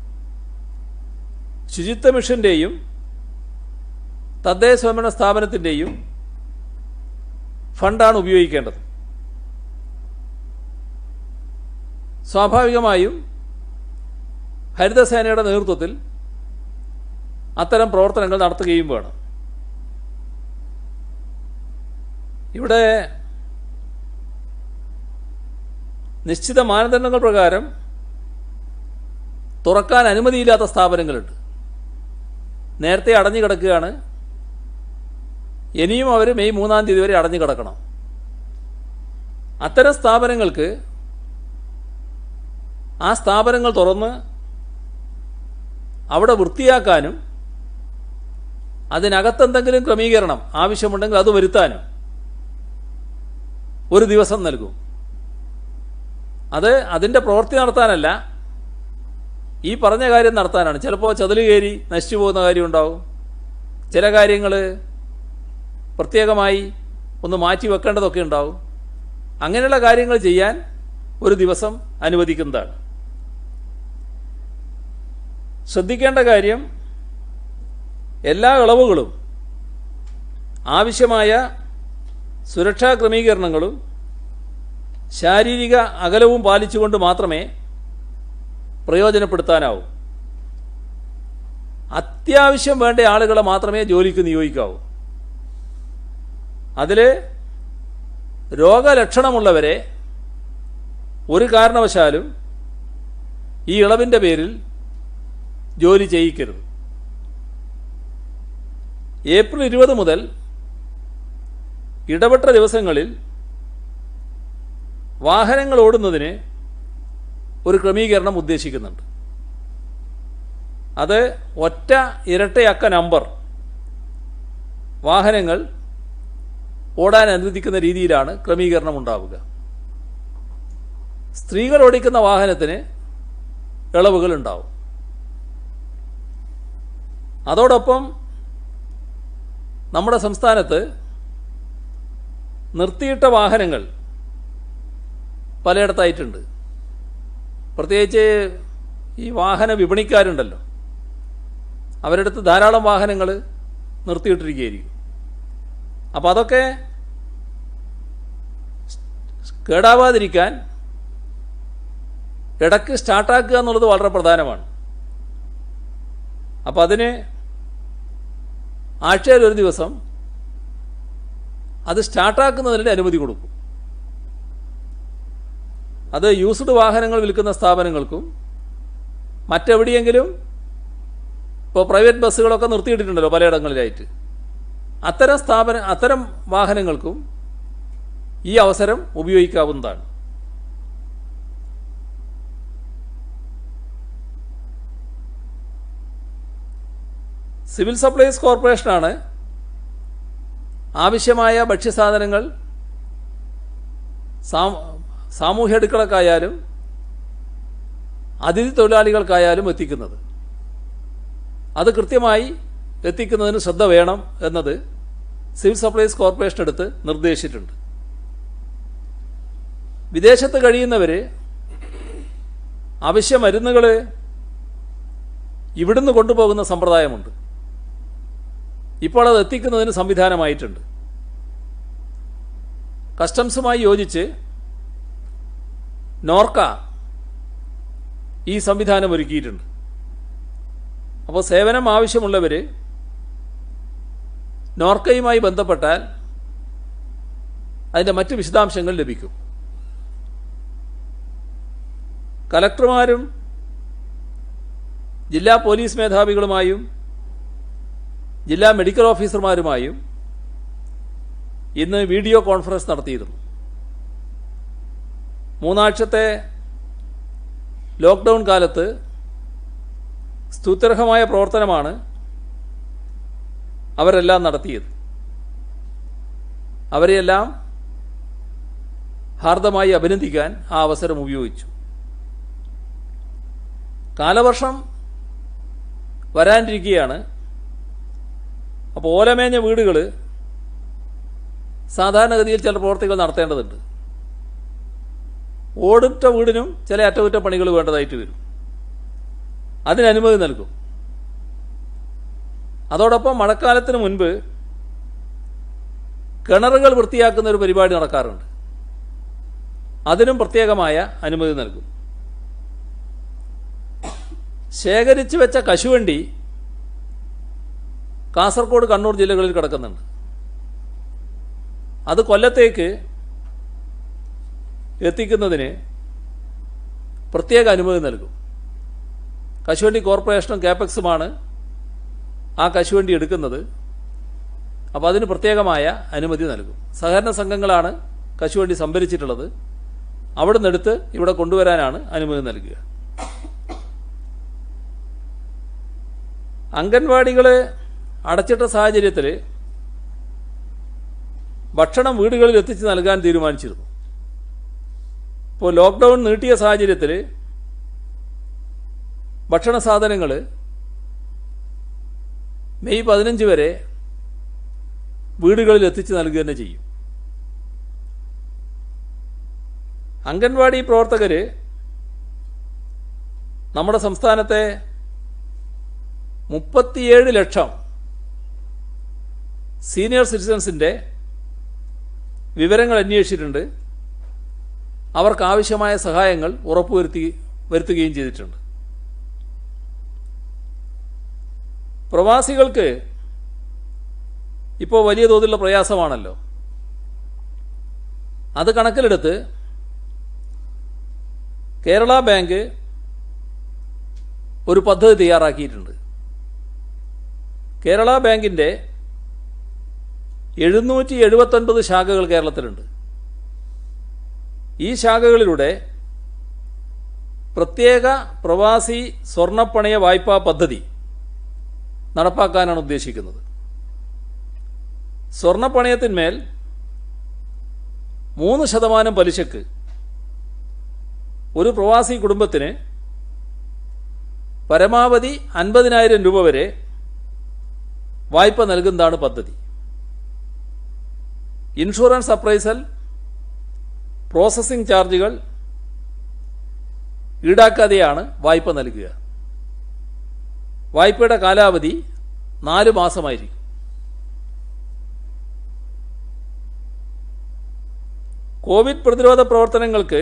ശുചിത്വ മിഷൻ്റെയും തദ്ദേശ സ്വയംഭരണ സ്ഥാപനത്തിൻ്റെയും ഫണ്ടാണ് ഉപയോഗിക്കേണ്ടത് സ്വാഭാവികമായും ഹരിതസേനയുടെ നേതൃത്വത്തിൽ അത്തരം പ്രവർത്തനങ്ങൾ നടത്തുകയും വേണം ഇവിടെ നിശ്ചിത മാനദണ്ഡങ്ങൾ പ്രകാരം തുറക്കാൻ അനുമതിയില്ലാത്ത സ്ഥാപനങ്ങളുണ്ട് നേരത്തെ അടഞ്ഞു കിടക്കുകയാണ് ഇനിയും അവർ മെയ് മൂന്നാം തീയതി വരെ അടഞ്ഞു കിടക്കണം അത്തരം സ്ഥാപനങ്ങൾക്ക് ആ സ്ഥാപനങ്ങൾ തുറന്ന് അവിടെ വൃത്തിയാക്കാനും അതിനകത്തെന്തെങ്കിലും ക്രമീകരണം ആവശ്യമുണ്ടെങ്കിൽ അത് വരുത്താനും ഒരു ദിവസം നൽകും അത് അതിൻ്റെ പ്രവൃത്തി നടത്താനല്ല ഈ പറഞ്ഞ കാര്യം നടത്താനാണ് ചിലപ്പോൾ ചതില് കയറി നശിച്ചു പോകുന്ന കാര്യം ഉണ്ടാവും ചില കാര്യങ്ങൾ പ്രത്യേകമായി ഒന്ന് മാറ്റി വെക്കേണ്ടതൊക്കെ ഉണ്ടാവും അങ്ങനെയുള്ള കാര്യങ്ങൾ ചെയ്യാൻ ഒരു ദിവസം അനുവദിക്കുന്നതാണ് ശ്രദ്ധിക്കേണ്ട കാര്യം എല്ലാ ഇളവുകളും ആവശ്യമായ സുരക്ഷാ ക്രമീകരണങ്ങളും ശാരീരിക അകലവും പാലിച്ചുകൊണ്ട് മാത്രമേ പ്രയോജനപ്പെടുത്താനാവൂ അത്യാവശ്യം വേണ്ട ആളുകളെ മാത്രമേ ജോലിക്ക് നിയോഗിക്കാവൂ അതിൽ രോഗലക്ഷണമുള്ളവരെ ഒരു കാരണവശാലും ഈ ഇളവിൻ്റെ പേരിൽ ജോലി ചെയ്യിക്കരുത് ഏപ്രിൽ ഇരുപത് മുതൽ ഇടപെട്ട ദിവസങ്ങളിൽ വാഹനങ്ങൾ ഓടുന്നതിന് ഒരു ക്രമീകരണം ഉദ്ദേശിക്കുന്നുണ്ട് അത് ഒറ്റ ഇരട്ടയക്ക നമ്പർ വാഹനങ്ങൾ ഓടാൻ അനുവദിക്കുന്ന രീതിയിലാണ് ക്രമീകരണം ഉണ്ടാവുക സ്ത്രീകൾ ഓടിക്കുന്ന വാഹനത്തിന് ഇളവുകൾ ഉണ്ടാവും അതോടൊപ്പം നമ്മുടെ സംസ്ഥാനത്ത് നിർത്തിയിട്ട വാഹനങ്ങൾ പലയിടത്തായിട്ടുണ്ട് പ്രത്യേകിച്ച് ഈ വാഹന വിപണിക്കാരുണ്ടല്ലോ അവരുടെ അടുത്ത് ധാരാളം വാഹനങ്ങൾ നിർത്തിയിട്ടിരിക്കുകയായിരിക്കും അപ്പോൾ അതൊക്കെ കേടാവാതിരിക്കാൻ ഇടയ്ക്ക് സ്റ്റാർട്ടാക്കുക എന്നുള്ളത് വളരെ പ്രധാനമാണ് അപ്പോൾ അതിന് ആഴ്ചയിൽ ഒരു ദിവസം അത് സ്റ്റാർട്ടാക്കുന്നതിന് അനുമതി കൊടുക്കും അത് യൂസ്ഡ് വാഹനങ്ങൾ വിൽക്കുന്ന സ്ഥാപനങ്ങൾക്കും മറ്റെവിടെയെങ്കിലും ഇപ്പോൾ പ്രൈവറ്റ് ബസ്സുകളൊക്കെ നിർത്തിയിട്ടിട്ടുണ്ടല്ലോ പലയിടങ്ങളിലായിട്ട് അത്തരം സ്ഥാപന അത്തരം വാഹനങ്ങൾക്കും ഈ അവസരം ഉപയോഗിക്കാവുന്നതാണ് സിവിൽ സപ്ലൈസ് കോർപ്പറേഷനാണ് ആവശ്യമായ ഭക്ഷ്യസാധനങ്ങൾ സാ- സാമൂഹ്യ അടുക്കളക്കായാലും അതിഥി തൊഴിലാളികൾക്കായാലും എത്തിക്കുന്നത് അത് കൃത്യമായി എത്തിക്കുന്നതിന് ശ്രദ്ധ വേണം എന്നത് സിവിൽ സപ്ലൈസ് കോർപ്പറേഷൻ എടുത്ത് നിർദ്ദേശിച്ചിട്ടുണ്ട് വിദേശത്ത് കഴിയുന്നവർ അവശ്യ മരുന്നുകൾ ഇവിടുന്ന് കൊണ്ടുപോകുന്ന സമ്പ്രദായമുണ്ട് ഇപ്പോൾ അത് എത്തിക്കുന്നതിന് സംവിധാനമായിട്ടുണ്ട് കസ്റ്റംസുമായി യോജിച്ച് നോർക്ക ഈ സംവിധാനം ഒരുക്കിയിട്ടുണ്ട് അപ്പോൾ സേവനം ആവശ്യമുള്ളവർ നോർക്കയുമായി ബന്ധപ്പെട്ടാൽ അതിൻ്റെ മറ്റ് വിശദാംശങ്ങൾ ലഭിക്കും കലക്ടർമാരും ജില്ലാ പോലീസ് മേധാവികളുമായും ജില്ലാ മെഡിക്കൽ ഓഫീസർമാരുമായും ഇന്ന് വീഡിയോ കോൺഫറൻസ് നടത്തിയിരുന്നു മൂന്നാഴ്ചത്തെ ലോക്ക്ഡൗൺ കാലത്ത് സ്തുത്യർഹമായ പ്രവർത്തനമാണ് അവരെല്ലാം നടത്തിയത് അവരെയെല്ലാം ഹാർദമായി അഭിനന്ദിക്കാൻ ആ അവസരം ഉപയോഗിച്ചു കാലവർഷം വരാനിരിക്കുകയാണ് അപ്പോൾ ഓലമേഞ്ഞ വീടുകൾ സാധാരണഗതിയിൽ ചില പ്രവർത്തികൾ നടത്തേണ്ടതുണ്ട് ഓടിട്ട വീടിനും ചില അറ്റകുറ്റപ്പണികൾ വേണ്ടതായിട്ട് വരും അതിന് അനുമതി നൽകും അതോടൊപ്പം മഴക്കാലത്തിന് മുൻപ് കിണറുകൾ വൃത്തിയാക്കുന്ന ഒരു പരിപാടി നടക്കാറുണ്ട് അതിനും പ്രത്യേകമായ അനുമതി നൽകും ശേഖരിച്ചു വെച്ച കശുവണ്ടി കാസർഗോഡ് കണ്ണൂർ ജില്ലകളിൽ കിടക്കുന്നുണ്ട് അത് കൊല്ലത്തേക്ക് എത്തിക്കുന്നതിന് പ്രത്യേക അനുമതി നൽകും കശുവണ്ടി കോർപ്പറേഷനും കാപ്പക്സുമാണ് ആ കശുവണ്ടി എടുക്കുന്നത് അപ്പോൾ അതിന് പ്രത്യേകമായ അനുമതി നൽകും സഹകരണ സംഘങ്ങളാണ് കശുവണ്ടി സംഭരിച്ചിട്ടുള്ളത് അവിടെ നിന്നെടുത്ത് ഇവിടെ കൊണ്ടുവരാനാണ് അനുമതി നൽകുക അംഗൻവാടികൾ അടച്ചിട്ട സാഹചര്യത്തിൽ ഭക്ഷണം വീടുകളിൽ എത്തിച്ച് നൽകാൻ തീരുമാനിച്ചിരുന്നു ഇപ്പോൾ ലോക്ക്ഡൗൺ നീട്ടിയ സാഹചര്യത്തിൽ ഭക്ഷണ സാധനങ്ങൾ മെയ് പതിനഞ്ച് വരെ വീടുകളിൽ എത്തിച്ച് നൽകുക തന്നെ ചെയ്യും അംഗൻവാടി പ്രവർത്തകർ നമ്മുടെ സംസ്ഥാനത്തെ മുപ്പത്തിയേഴ് ലക്ഷം സീനിയർ സിറ്റിസൺസിൻ്റെ വിവരങ്ങൾ അന്വേഷിച്ചിട്ടുണ്ട് അവർക്ക് ആവശ്യമായ സഹായങ്ങൾ ഉറപ്പുവരുത്തി വരുത്തുകയും ചെയ്തിട്ടുണ്ട് പ്രവാസികൾക്ക് ഇപ്പോൾ വലിയ തോതിലുള്ള പ്രയാസമാണല്ലോ അത് കണക്കിലെടുത്ത് കേരള ബാങ്ക് ഒരു പദ്ധതി തയ്യാറാക്കിയിട്ടുണ്ട് കേരള ബാങ്കിൻ്റെ എഴുന്നൂറ്റി എഴുപത്തൊൻപത് ശാഖകൾ കേരളത്തിലുണ്ട് ഈ ശാഖകളിലൂടെ പ്രത്യേക പ്രവാസി സ്വർണ്ണപ്പണയ വായ്പാ പദ്ധതി നടപ്പാക്കാനാണ് ഉദ്ദേശിക്കുന്നത് സ്വർണ്ണപ്പണയത്തിന്മേൽ മൂന്ന് ശതമാനം പലിശക്ക് ഒരു പ്രവാസി കുടുംബത്തിന് പരമാവധി അൻപതിനായിരം രൂപ വരെ വായ്പ നൽകുന്നതാണ് പദ്ധതി ഇൻഷുറൻസ് അപ്രൈസൽ പ്രോസസ്സിംഗ് ചാർജുകൾ ഈടാക്കാതെയാണ് വായ്പ നൽകുക വായ്പയുടെ കാലാവധി നാല് മാസമായിരിക്കും കോവിഡ് പ്രതിരോധ പ്രവർത്തനങ്ങൾക്ക്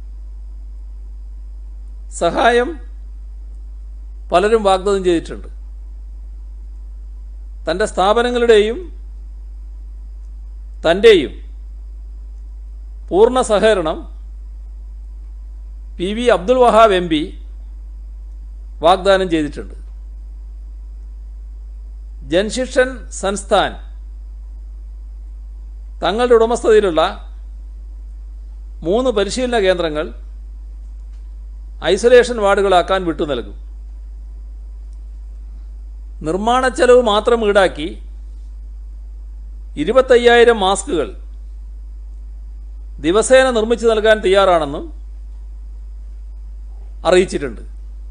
സഹായം പലരും വാഗ്ദാനം ചെയ്തിട്ടുണ്ട് തൻ്റെ സ്ഥാപനങ്ങളുടെയും തൻ്റെയും പൂർണ്ണ സഹകരണം P V Abdul Wahab M P വാഗ്ദാനം ചെയ്തിട്ടുണ്ട് ജൻശിക്ഷൻ സംസ്ഥാൻ തങ്ങളുടെ ഉടമസ്ഥതയിലുള്ള മൂന്ന് പരിശീലന കേന്ദ്രങ്ങൾ ഐസൊലേഷൻ വാർഡുകളാക്കാൻ വിട്ടു നൽകും നിർമ്മാണ ചെലവ് മാത്രം ഈടാക്കി ഇരുപത്തയ്യായിരം മാസ്കുകൾ ദിവസേന നിർമ്മിച്ചു നൽകാൻ തയ്യാറാണെന്നും അറിയിച്ചിട്ടുണ്ട്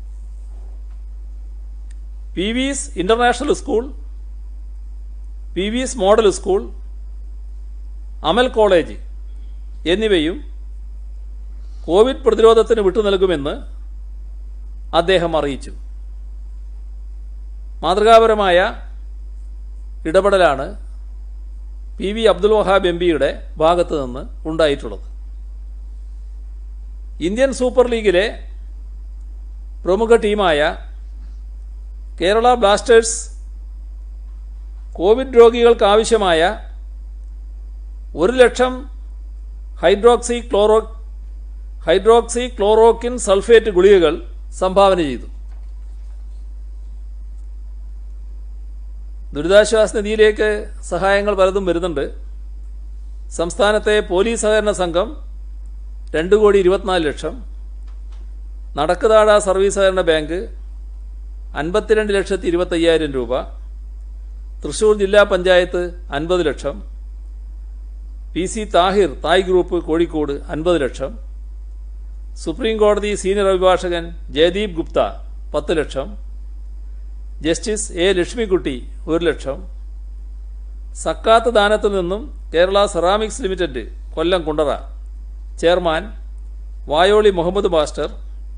P VS international school P VS model school Amal college എന്നിവയും കോവിഡ് പ്രതിരോധത്തിന് വിട്ടു നൽകുമെന്ന് അദ്ദേഹം അറിയിച്ചു മാതൃകാപരമായ ഇടപെടലാണ് P V Abdul Wahab M പിയുടെ ഭാഗത്ത് നിന്ന് ഉണ്ടായിട്ടുള്ളത് ഇന്ത്യൻ സൂപ്പർ ലീഗിലെ പ്രമുഖ ടീമായ കേരള ബ്ലാസ്റ്റേഴ്സ് കോവിഡ് രോഗികൾക്ക് ആവശ്യമായ ഒരു lakh hydroxy chloro hydroxy chloroquine sulphate ഗുളികകൾ സംഭാവന ചെയ്തു ദുരിതാശ്വാസ നിധിയിലേക്ക് സഹായങ്ങൾ പലതും വരുന്നുണ്ട് സംസ്ഥാനത്തെ പോലീസ് സഹകരണ സംഘം രണ്ട് കോടി ഇരുപത്തിനാല് ലക്ഷം നടക്കുതാഴ സർവീസ് സഹകരണ ബാങ്ക് അൻപത്തിരണ്ട് ലക്ഷത്തി ഇരുപത്തയ്യായിരം രൂപ തൃശൂർ ജില്ലാ പഞ്ചായത്ത് അൻപത് ലക്ഷം പി സി താഹിർ തായ് ഗ്രൂപ്പ് കോഴിക്കോട് അൻപത് ലക്ഷം സുപ്രീം കോടതി സീനിയർ അഭിഭാഷകൻ ജയദീപ് ഗുപ്ത പത്ത് ലക്ഷം ജസ്റ്റിസ് എ ലക്ഷ്മിക്കുട്ടി ഒരു ലക്ഷം സക്കാത്ത് ദാനത്തിൽ നിന്നും Kerala ceramics limited Kollam Kundara chairman Vayoli Muhammad master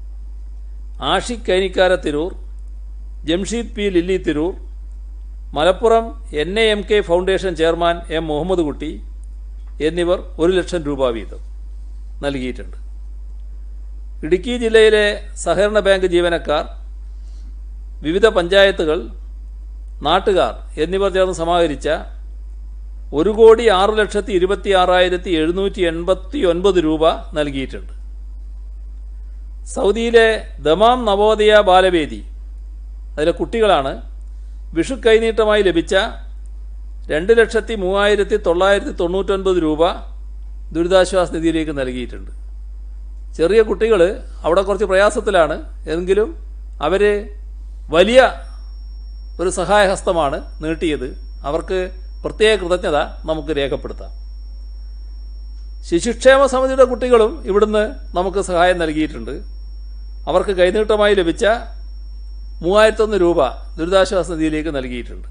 Ashiq Kainikkara Tirur Jamsheed P Lilly Tirur Malappuram N A M K foundation chairman M Muhammad Kutty എന്നിവർ ഒരു ലക്ഷം രൂപ വീതം നൽകിയിട്ടുണ്ട് ഇടുക്കി ജില്ലയിലെ സഹകരണ ബാങ്ക് ജീവനക്കാർ വിവിധ പഞ്ചായത്തുകൾ നാട്ടുകാർ എന്നിവർ ചേർന്ന് സമാഹരിച്ച ഒരു കോടി ആറ് ലക്ഷത്തി ഇരുപത്തി ആറായിരത്തി എഴുന്നൂറ്റി എൺപത്തി ഒൻപത് രൂപ നൽകിയിട്ടുണ്ട് സൗദിയിലെ ദമാം നവോദയ ബാലവേദി അതിലെ കുട്ടികളാണ് വിഷു കൈനീട്ടമായി ലഭിച്ച രണ്ട് ലക്ഷത്തി മൂവായിരത്തി തൊള്ളായിരത്തി തൊണ്ണൂറ്റൊൻപത് രൂപ ദുരിതാശ്വാസ നിധിയിലേക്ക് നൽകിയിട്ടുണ്ട് ചെറിയ കുട്ടികൾ അവിടെ കുറച്ച് പ്രയാസത്തിലാണ് എങ്കിലും അവർ വലിയ ഒരു സഹായഹസ്തമാണ് നീട്ടിയത് അവർക്ക് പ്രത്യേക കൃതജ്ഞത നമുക്ക് രേഖപ്പെടുത്താം ശിശുക്ഷേമ സമിതിയുടെ കുട്ടികളും ഇവിടുന്ന് നമുക്ക് സഹായം നൽകിയിട്ടുണ്ട് അവർക്ക് കൈനീട്ടമായി ലഭിച്ച മൂവായിരത്തൊന്ന് രൂപ ദുരിതാശ്വാസ നിധിയിലേക്ക് നൽകിയിട്ടുണ്ട്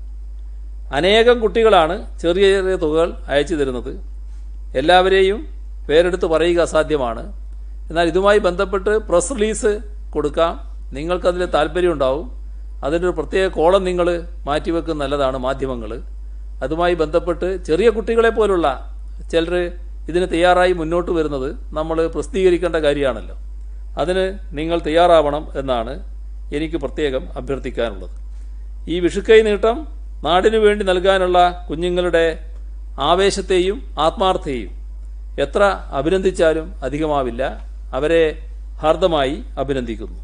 അനേകം കുട്ടികളാണ് ചെറിയ ചെറിയ തുകകൾ അയച്ചു തരുന്നത് എല്ലാവരെയും പേരെടുത്ത് പറയുക അസാധ്യമാണ് എന്നാൽ ഇതുമായി ബന്ധപ്പെട്ട് പ്രസ് റിലീസ് കൊടുക്കാം നിങ്ങൾക്കതിൽ താല്പര്യമുണ്ടാവും അതിൻ്റെ ഒരു പ്രത്യേക കോളം നിങ്ങൾ മാറ്റിവെക്കുന്ന നല്ലതാണ് മാധ്യമങ്ങൾ അതുമായി ബന്ധപ്പെട്ട് ചെറിയ കുട്ടികളെ പോലുള്ള ചിലർ ഇതിന് തയ്യാറായി മുന്നോട്ട് വരുന്നത് നമ്മൾ പ്രസിദ്ധീകരിക്കേണ്ട കാര്യമാണല്ലോ അതിന് നിങ്ങൾ തയ്യാറാവണം എന്നാണ് എനിക്ക് പ്രത്യേകം അഭ്യർത്ഥിക്കാനുള്ളത് ഈ വിഷുക്കൈ നീട്ടം നാടിനു വേണ്ടി നൽകാനുള്ള കുഞ്ഞുങ്ങളുടെ ആവേശത്തെയും ആത്മാർത്ഥയെയും എത്ര അഭിനന്ദിച്ചാലും അധികമാവില്ല അവരെ ഹാർദമായി അഭിനന്ദിക്കുന്നു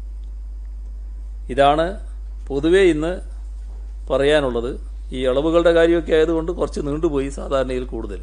ഇതാണ് പൊതുവെ ഇന്ന് പറയാനുള്ളത് ഈ ഇളവുകളുടെ കാര്യമൊക്കെ ആയതുകൊണ്ട് കുറച്ച് നീണ്ടുപോയി സാധാരണയിൽ കൂടുതൽ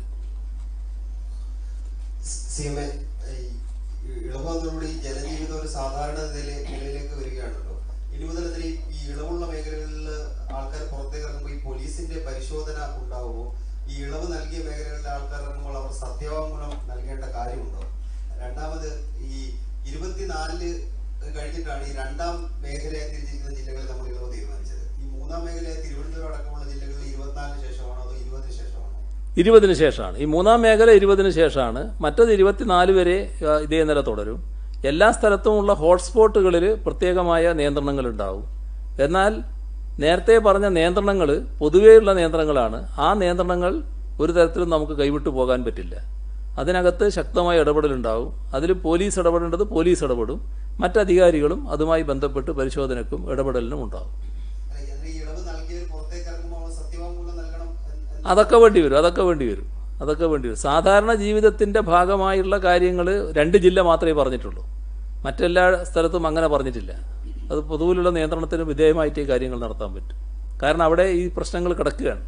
സി എം എ ഇളവന്നതോടുകൂടി ജനജീവിതം ഒരു സാധാരണ നിലയിലെ- നിലയിലേക്ക് വരികയാണല്ലോ ഇനി മുതൽ ഇതിൽ ഈ- ഈ ഇളവുള്ള മേഖലകളിൽ ആൾക്കാർ പുറത്തേക്ക് ഇറങ്ങുമ്പോൾ ഈ പോലീസിന്റെ പരിശോധന ഉണ്ടാവുമോ ഈ ഇളവ് നൽകിയ മേഖലകളിലെ ആൾക്കാർ ഇറങ്ങുമ്പോൾ അവർ സത്യവാങ്മൂലം നൽകേണ്ട കാര്യമുണ്ടോ രണ്ടാമത് ഈ ഇരുപത്തിനാലില് കഴിഞ്ഞിട്ടാണ് ഈ രണ്ടാം മേഖലയെ തിരിച്ചിരിക്കുന്ന ജില്ലകളിൽ നമ്മൾ ഇളവ് തീരുമാനിച്ചത് ഈ മൂന്നാം മേഖലയെ തിരുവനന്തപുരം അടക്കമുള്ള ജില്ലകളിൽ ഇരുപത്തിനാലിന് ശേഷമാണോ അതോ ഇരുപതിന് ശേഷമാണോ ഇരുപതിന് ശേഷമാണ് ഈ മൂന്നാം മേഖല ഇരുപതിന് ശേഷമാണ് മറ്റത് ഇരുപത്തിനാല് വരെ ആ, ഇതേ നില തുടരും എല്ലാ സ്ഥലത്തുമുള്ള ഹോട്ട്സ്പോട്ടുകളിൽ പ്രത്യേകമായ നിയന്ത്രണങ്ങൾ ഉണ്ടാവും എന്നാൽ നേരത്തെ പറഞ്ഞ നിയന്ത്രണങ്ങൾ പൊതുവെയുള്ള നിയന്ത്രണങ്ങളാണ് ആ നിയന്ത്രണങ്ങൾ ഒരു തരത്തിലും നമുക്ക് കൈവിട്ടു പോകാൻ പറ്റില്ല അതിനകത്ത് ശക്തമായ ഇടപെടലുണ്ടാവും അതിൽ പോലീസ് ഇടപെടേണ്ടത് പോലീസ് ഇടപെടും മറ്റധികാരികളും അതുമായി ബന്ധപ്പെട്ട് പരിശോധനയ്ക്കും ഇടപെടലിനും ഉണ്ടാവും അല്ല, ഇതിന് ഈ ഇളവ് നൽകിയവർ പുറത്തേക്ക് ഇറങ്ങുമ്പോൾ അവർ സത്യവാങ്മൂലം നൽകണം എന്ന്- എന്ന് അതൊക്കെ വേണ്ടി വരും അതൊക്കെ വേണ്ടി വരും അതൊക്കെ വേണ്ടി വരും സാധാരണ ജീവിതത്തിന്റെ ഭാഗമായുള്ള കാര്യങ്ങൾ രണ്ട് ജില്ല മാത്രമേ പറഞ്ഞിട്ടുള്ളൂ മറ്റെല്ലാ സ്ഥലത്തും അങ്ങനെ പറഞ്ഞിട്ടില്ല അത് പൊതുവിലുള്ള നിയന്ത്രണത്തിന് വിധേയമായിട്ടേ കാര്യങ്ങൾ നടത്താൻ പറ്റും കാരണം അവിടെ ഈ പ്രശ്നങ്ങൾ കിടക്കുകയാണ്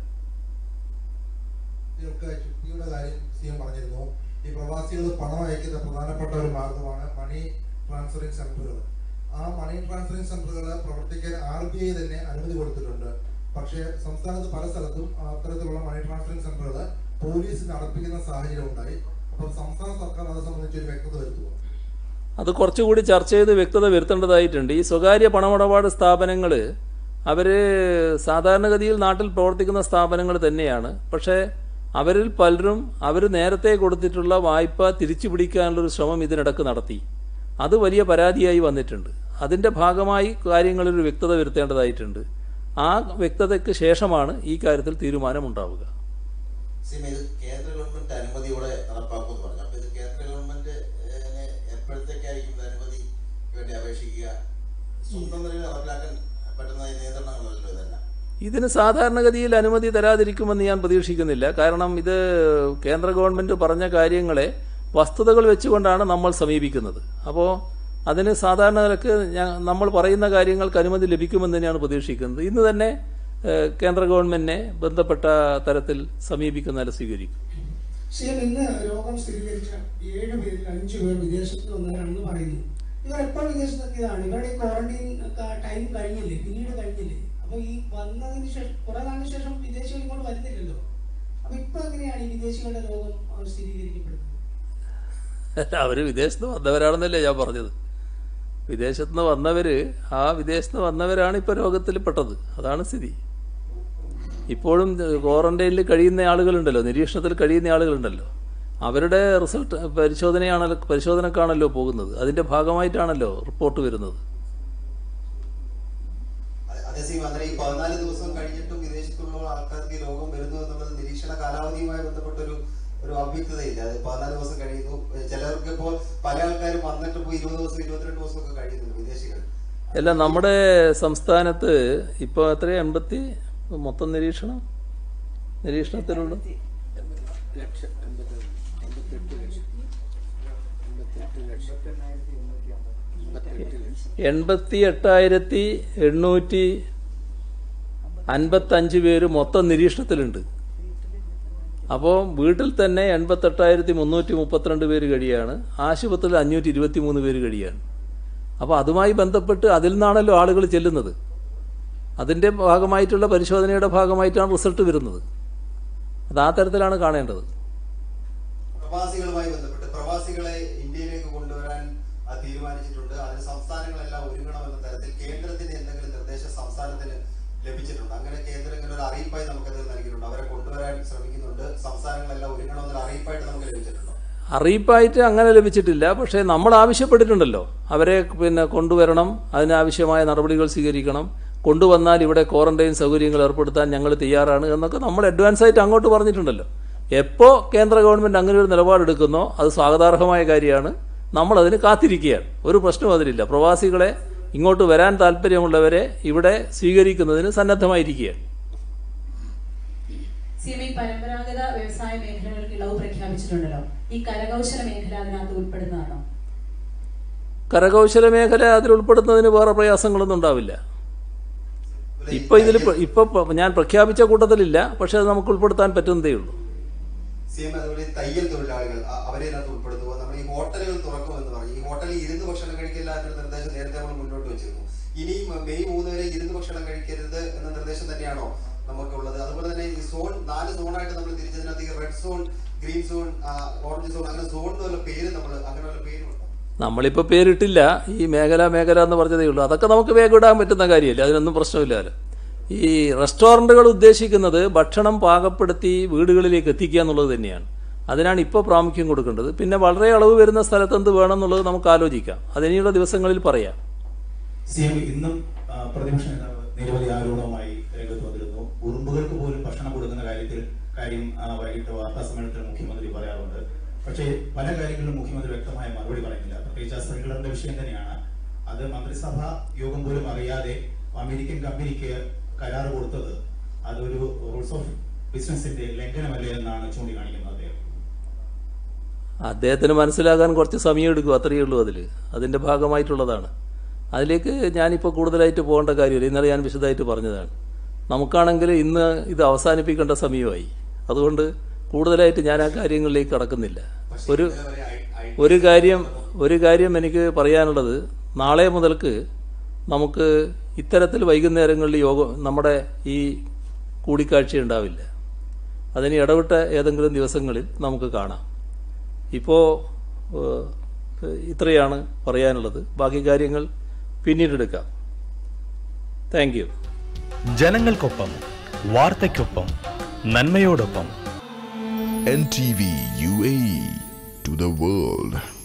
ഇതിലൊക്കെ ചുറ്റിയുടെ കാര്യം സി എം പറഞ്ഞിരുന്നു ഈ പ്രവാസികൾ പണം അയക്കുന്ന പ്രധാനപ്പെട്ട ഒരു മാർഗമാണ് മണി ട്രാൻസ്ഫറിംഗ് സെന്ററുകൾ ആ മണി ട്രാൻസ്ഫറിംഗ് സെന്ററുകൾ പ്രവർത്തിക്കാൻ ആർ ബി ഐ തന്നെ അനുമതി കൊടുത്തിട്ടുണ്ട് പക്ഷേ സംസ്ഥാനത്ത് പല സ്ഥലത്തും അത്തരത്തിലുള്ള മണി ട്രാൻസ്ഫറിംഗ് സെന്ററുകൾ പോലീസ് നടപ്പിക്കുന്ന സാഹചര്യം ഉണ്ടായി അപ്പോൾ സംസ്ഥാന സർക്കാർ അത് സംബന്ധിച്ച് ഒരു വ്യക്തത വരുത്തുമോ അത് കുറച്ചുകൂടി ചർച്ച ചെയ്ത് വ്യക്തത വരുത്തേണ്ടതായിട്ടുണ്ട് ഈ സ്വകാര്യ പണമിടപാട് സ്ഥാപനങ്ങൾ അവർ സാധാരണഗതിയിൽ നാട്ടിൽ പ്രവർത്തിക്കുന്ന സ്ഥാപനങ്ങൾ തന്നെയാണ് പക്ഷേ അവരിൽ പലരും അവർ നേരത്തെ കൊടുത്തിട്ടുള്ള വായ്പ തിരിച്ചു പിടിക്കാനുള്ളൊരു ശ്രമം ഇതിനിടക്ക് നടത്തി അത് വലിയ പരാതിയായി വന്നിട്ടുണ്ട് അതിൻ്റെ ഭാഗമായി കാര്യങ്ങളിൽ ഒരു വ്യക്തത വരുത്തേണ്ടതായിട്ടുണ്ട് ആ വ്യക്തതയ്ക്ക് ശേഷമാണ് ഈ കാര്യത്തിൽ തീരുമാനമുണ്ടാവുക സിം ഇത് കേന്ദ്ര ഗവൺമെന്റ് അനുമതിയോടെ നടപ്പാക്കുമെന്ന് പറഞ്ഞു അപ്പൊ ഇത് കേന്ദ്ര ഗവൺമെന്റ് ഏഹ്, എപ്പോഴത്തേക്കായിരിക്കും ഇത് അനുമതി വേണ്ടി അപേക്ഷിക്കുക സ്വന്തം നിലയിൽ നടപ്പിലാക്കാൻ പറ്റുന്ന ഈ നിയന്ത്രണങ്ങളല്ലോ ഇതെല്ലാം ഇതിന് സാധാരണഗതിയിൽ അനുമതി തരാതിരിക്കുമെന്ന് ഞാൻ പ്രതീക്ഷിക്കുന്നില്ല കാരണം ഇത് കേന്ദ്ര ഗവൺമെന്റ് പറഞ്ഞ കാര്യങ്ങളെ വസ്തുതകൾ വെച്ചുകൊണ്ടാണ് നമ്മൾ സമീപിക്കുന്നത് അപ്പോൾ അതിന് സാധാരണ നിലക്ക് ഞാൻ- നമ്മൾ പറയുന്ന കാര്യങ്ങൾക്ക് അനുമതി ലഭിക്കുമെന്ന് തന്നെയാണ് പ്രതീക്ഷിക്കുന്നത് ഇന്ന് തന്നെ ഏഹ്, കേന്ദ്ര ഗവൺമെന്റിനെ ബന്ധപ്പെട്ട തരത്തിൽ സമീപിക്കുന്ന നില സ്വീകരിക്കും സിഎം ഇന്ന് രോഗം സ്ഥിരീകരിച്ച ഏഴ് പേരിൽ അഞ്ചു പേർ വിദേശത്ത് വന്നവരാണെന്ന് പറയുന്നു ഇവർ എപ്പോൾ വിദേശത്തെത്തിയതാണ് ഇവരുടെ ക്വാറന്റൈൻ ടൈം കഴിഞ്ഞില്ലേ പിന്നീട് കഴിഞ്ഞില്ലേ അപ്പൊ ഈ വന്നതിന് ശേഷം കുറെ നാളിന് ശേഷം വിദേശികൾ ഇങ്ങോട്ട് വരുന്നില്ലല്ലോ അപ്പൊ ഇപ്പൊ എങ്ങനെയാണ് ഈ വിദേശികളുടെ രോഗം ആ, സ്ഥിരീകരിക്കപ്പെടുന്നത് അവര് വിദേശത്ത് വന്നവരാണെന്നല്ലേ ഞാൻ പറഞ്ഞത് വിദേശത്ത് നിന്ന് വന്നവര് ആ വിദേശത്ത് നിന്ന് വന്നവരാണ് ഇപ്പൊ രോഗത്തിൽ പെട്ടത് അതാണ് സ്ഥിതി ഇപ്പോഴും ക്വാറന്റൈനിൽ കഴിയുന്ന ആളുകളുണ്ടല്ലോ നിരീക്ഷണത്തിൽ കഴിയുന്ന ആളുകളുണ്ടല്ലോ അവരുടെ റിസൾട്ട് പരിശോധനയാണല്ലോ പരിശോധനക്കാണല്ലോ പോകുന്നത് അതിന്റെ ഭാഗമായിട്ടാണല്ലോ റിപ്പോർട്ട് വരുന്നത് അതെ- അതേസമയം അന്നേരം ഈ പതിനാല് ദിവസം കഴിഞ്ഞിട്ടും വിദേശത്തുള്ള ആൾക്കാർക്ക് ഈ രോഗം വരുന്നു എന്നുള്ളത് നിരീക്ഷണ കാലാവധിയുമായി ബന്ധപ്പെട്ട ഒരു ഒരു അവ്യക്തതയില്ല അത് പതിനാല് ദിവസം കഴിയുന്നു ഏഹ് ചിലർക്ക് ഇപ്പോൾ പല ആൾക്കാരും വന്നിട്ട് ഇപ്പോൾ ഇരുപത് ദിവസം ഇരുപത്തിരണ്ട് ദിവസം ഒക്കെ കഴിയുന്നുണ്ട് വിദേശികൾ അല്ല നമ്മുടെ സംസ്ഥാനത്ത് ഇപ്പോൾ എത്ര എൺപത്തി മൊത്തം നിരീക്ഷണം നിരീക്ഷണത്തിലുള്ള എൺപത്തി എട്ടായിരത്തി എണ്ണൂറ്റി അൻപത്തഞ്ച് പേര് മൊത്തം നിരീക്ഷണത്തിലുണ്ട് അപ്പോൾ വീട്ടിൽ തന്നെ എൺപത്തെട്ടായിരത്തി മുന്നൂറ്റി മുപ്പത്തിരണ്ട് പേര് കഴിയാണ് ആശുപത്രിയിൽ അഞ്ഞൂറ്റി ഇരുപത്തി മൂന്ന് പേര് കഴിയാണ് അപ്പോൾ അതുമായി ബന്ധപ്പെട്ട് അതിൽ നിന്നാണല്ലോ ആളുകൾ ചെല്ലുന്നത് അതിൻ്റെ ഭാഗമായിട്ടുള്ള പരിശോധനയുടെ ഭാഗമായിട്ടാണ് റിസൾട്ട് വരുന്നത് അത് ആ തരത്തിലാണ് കാണേണ്ടത് പ്രവാസികളുമായി ബന്ധപ്പെട്ട് പ്രവാസികളെ ഇന്ത്യയിലേക്ക് കൊണ്ടുവരാൻ ആ, തീരുമാനിച്ചിട്ടുണ്ട് അതിന് സംസ്ഥാനങ്ങളെല്ലാം ഒരുങ്ങണമെന്ന തരത്തിൽ കേന്ദ്രത്തിന്റെ എന്തെങ്കിലും നിർദ്ദേശം സംസ്ഥാനത്തിന് ലഭിച്ചിട്ടുണ്ട് അങ്ങനെ കേന്ദ്രം ഇങ്ങനെ ഒരു അറിയിപ്പായി നമുക്കത് നൽകിയിട്ടുണ്ട് അവരെ കൊണ്ടുവരാൻ ശ്രമിക്കുന്നുണ്ട് സംസ്ഥാനങ്ങളെല്ലാം ഒരുങ്ങണമെന്നൊരു അറിയിപ്പായിട്ട് നമുക്ക് ലഭിച്ചിട്ടുണ്ടോ അറിയിപ്പായിട്ട് അങ്ങനെ ലഭിച്ചിട്ടില്ല പക്ഷേ നമ്മൾ ആവശ്യപ്പെട്ടിട്ടുണ്ടല്ലോ അവരെ പിന്നെ കൊണ്ടുവരണം അതിനാവശ്യമായ നടപടികൾ സ്വീകരിക്കണം കൊണ്ടുവന്നാൽ ഇവിടെ ക്വാറന്റൈൻ സൗകര്യങ്ങൾ ഏർപ്പെടുത്താൻ ഞങ്ങൾ തയ്യാറാണ് എന്നൊക്കെ നമ്മൾ അഡ്വാൻസ് ആയിട്ട് അങ്ങോട്ട് പറഞ്ഞിട്ടുണ്ടല്ലോ എപ്പോൾ കേന്ദ്ര ഗവൺമെൻറ് അങ്ങനെ ഒരു നിലപാടെടുക്കുന്നോ അത് സ്വാഗതാർഹമായ കാര്യമാണ് നമ്മളതിന് കാത്തിരിക്കുകയാണ് ഒരു പ്രശ്നവും അതിലില്ല പ്രവാസികളെ ഇങ്ങോട്ട് വരാൻ താല്പര്യമുള്ളവരെ ഇവിടെ സ്വീകരിക്കുന്നതിന് സന്നദ്ധമായിരിക്കുകയാണ് സി എം ഈ പരമ്പരാഗത വ്യവസായ മേഖലകൾക്ക് ഇളവ് പ്രഖ്യാപിച്ചിട്ടുണ്ടല്ലോ ഈ കരകൗശല മേഖല അതിനകത്ത് ഉൾപ്പെടുന്നതാണോ കരകൗശല മേഖല അതിൽ ഉൾപ്പെടുത്തുന്നതിന് വേറെ പ്രയാസങ്ങളൊന്നും ഉണ്ടാവില്ല ഇപ്പോൾ ഇതിൽ ഇപ്പോൾ ഞാൻ പ്രഖ്യാപിച്ച കൂട്ടത്തിലില്ല പക്ഷേ അത് നമുക്ക് ഉൾപ്പെടുത്താൻ പറ്റുന്നതേ ഉള്ളൂ സി എം അതുപോലെ ഈ തയ്യൽ തൊഴിലാളികൾ അ- അവരെ ഇതിനകത്ത് ഉൾപ്പെടുത്തുക നമ്മൾ ഈ ഹോട്ടലുകൾ തുറക്കുമെന്ന് പറഞ്ഞു ഈ ഹോട്ടലിൽ ഇരുന്ന് ഭക്ഷണം കഴിക്കില്ല എന്നൊരു നിർദ്ദേശം നേരത്തെ നമ്മൾ മുന്നോട്ട് വെച്ചിരുന്നു ഇനി മെയ് മൂന്ന് വരെ ഇരുന്ന് ഭക്ഷണം കഴിക്കരുത് എന്ന നിർദ്ദേശം തന്നെയാണോ നമുക്കുള്ളത് അതുപോലെ തന്നെ ഈ സോൺ നാല് സോണായിട്ട് നമ്മൾ തിരിച്ചതിനകത്ത് ഈ red zone green zone orange zone അങ്ങനെ സോണിന് വല്ല പേര് നമ്മൾ അങ്ങനെ വല്ല പേരുണ്ടോ നമ്മളിപ്പോൾ പേരിട്ടില്ല ഈ മേഖല മേഖല എന്ന് പറഞ്ഞതേ ഉള്ളൂ അതൊക്കെ നമുക്ക് വേഗം ഇടാൻ പറ്റുന്ന കാര്യമല്ലേ അതിനൊന്നും പ്രശ്നമില്ലല്ലോ ഈ റെസ്റ്റോറൻറ്റുകൾ ഉദ്ദേശിക്കുന്നത് ഭക്ഷണം പാകപ്പെടുത്തി വീടുകളിലേക്ക് എത്തിക്കുക എന്നുള്ളത് തന്നെയാണ് അതിനാണ് ഇപ്പോൾ പ്രാമുഖ്യം കൊടുക്കേണ്ടത് പിന്നെ വളരെ അളവ് വരുന്ന സ്ഥലത്ത് എന്ത് വേണം എന്നുള്ളത് നമുക്ക് ആലോചിക്കാം അതിനിയുള്ള ദിവസങ്ങളിൽ പറയാം സി എം ഇന്നും ആ, പ്രതിപക്ഷ നേതാവ് നിരവധി ആരോപണവുമായി രംഗത്ത് വന്നിരുന്നു ഉറുമ്പുകൾക്ക് പോലും ഭക്ഷണം കൊടുക്കുന്ന കാര്യത്തിൽ കാര്യം ആ, വൈകിട്ട് വാർത്താ സമ്മേളനത്തിൽ മുഖ്യമന്ത്രി പറയാറുണ്ട് പക്ഷേ പല കാര്യങ്ങളിലും മുഖ്യമന്ത്രി വ്യക്തമായ മറുപടി പറയുന്നില്ല പ്രത്യേകിച്ച് ആ സ്പ്രിംഗ്ലറിന്റെ വിഷയം തന്നെയാണ് അത് മന്ത്രിസഭാ യോഗം പോലും അറിയാതെ അമേരിക്കൻ കമ്പനിക്ക് കരാർ കൊടുത്തത് അതൊരു റൂൾസ് ഓഫ് ബിസിനസിന്റെ ലംഘനമല്ലേ എന്നാണ് ചൂണ്ടിക്കാണിക്കുന്നത് അദ്ദേഹം അദ്ദേഹത്തിന് മനസ്സിലാകാൻ കുറച്ച് സമയം എടുക്കും അത്രയേ ഉള്ളൂ അതിൽ അതിൻ്റെ ഭാഗമായിട്ടുള്ളതാണ് അതിലേക്ക് ഞാനിപ്പോൾ കൂടുതലായിട്ട് പോകേണ്ട കാര്യമില്ല ഇന്നലെ ഞാൻ വിശദമായിട്ട് പറഞ്ഞതാണ് നമുക്കാണെങ്കിൽ ഇന്ന് ഇത് അവസാനിപ്പിക്കേണ്ട സമയമായി അതുകൊണ്ട് കൂടുതലായിട്ട് ഞാൻ ആ കാര്യങ്ങളിലേക്ക് കടക്കുന്നില്ല ഒരു ഒരു കാര്യം ഒരു കാര്യം എനിക്ക് പറയാനുള്ളത് നാളെ മുതൽക്ക് നമുക്ക് ഇത്തരത്തിൽ വൈകുന്നേരങ്ങളിൽ യോഗം നമ്മുടെ ഈ കൂടിക്കാഴ്ച ഉണ്ടാവില്ല അതിന് ഇടവിട്ട ഏതെങ്കിലും ദിവസങ്ങളിൽ നമുക്ക് കാണാം ഇപ്പോൾ ഇത്രയാണ് പറയാനുള്ളത് ബാക്കി കാര്യങ്ങൾ പിന്നീടെടുക്കാം താങ്ക് യു ജനങ്ങൾക്കൊപ്പം വാർത്തയ്ക്കൊപ്പം നന്മയോടൊപ്പം NTV UAE to the world.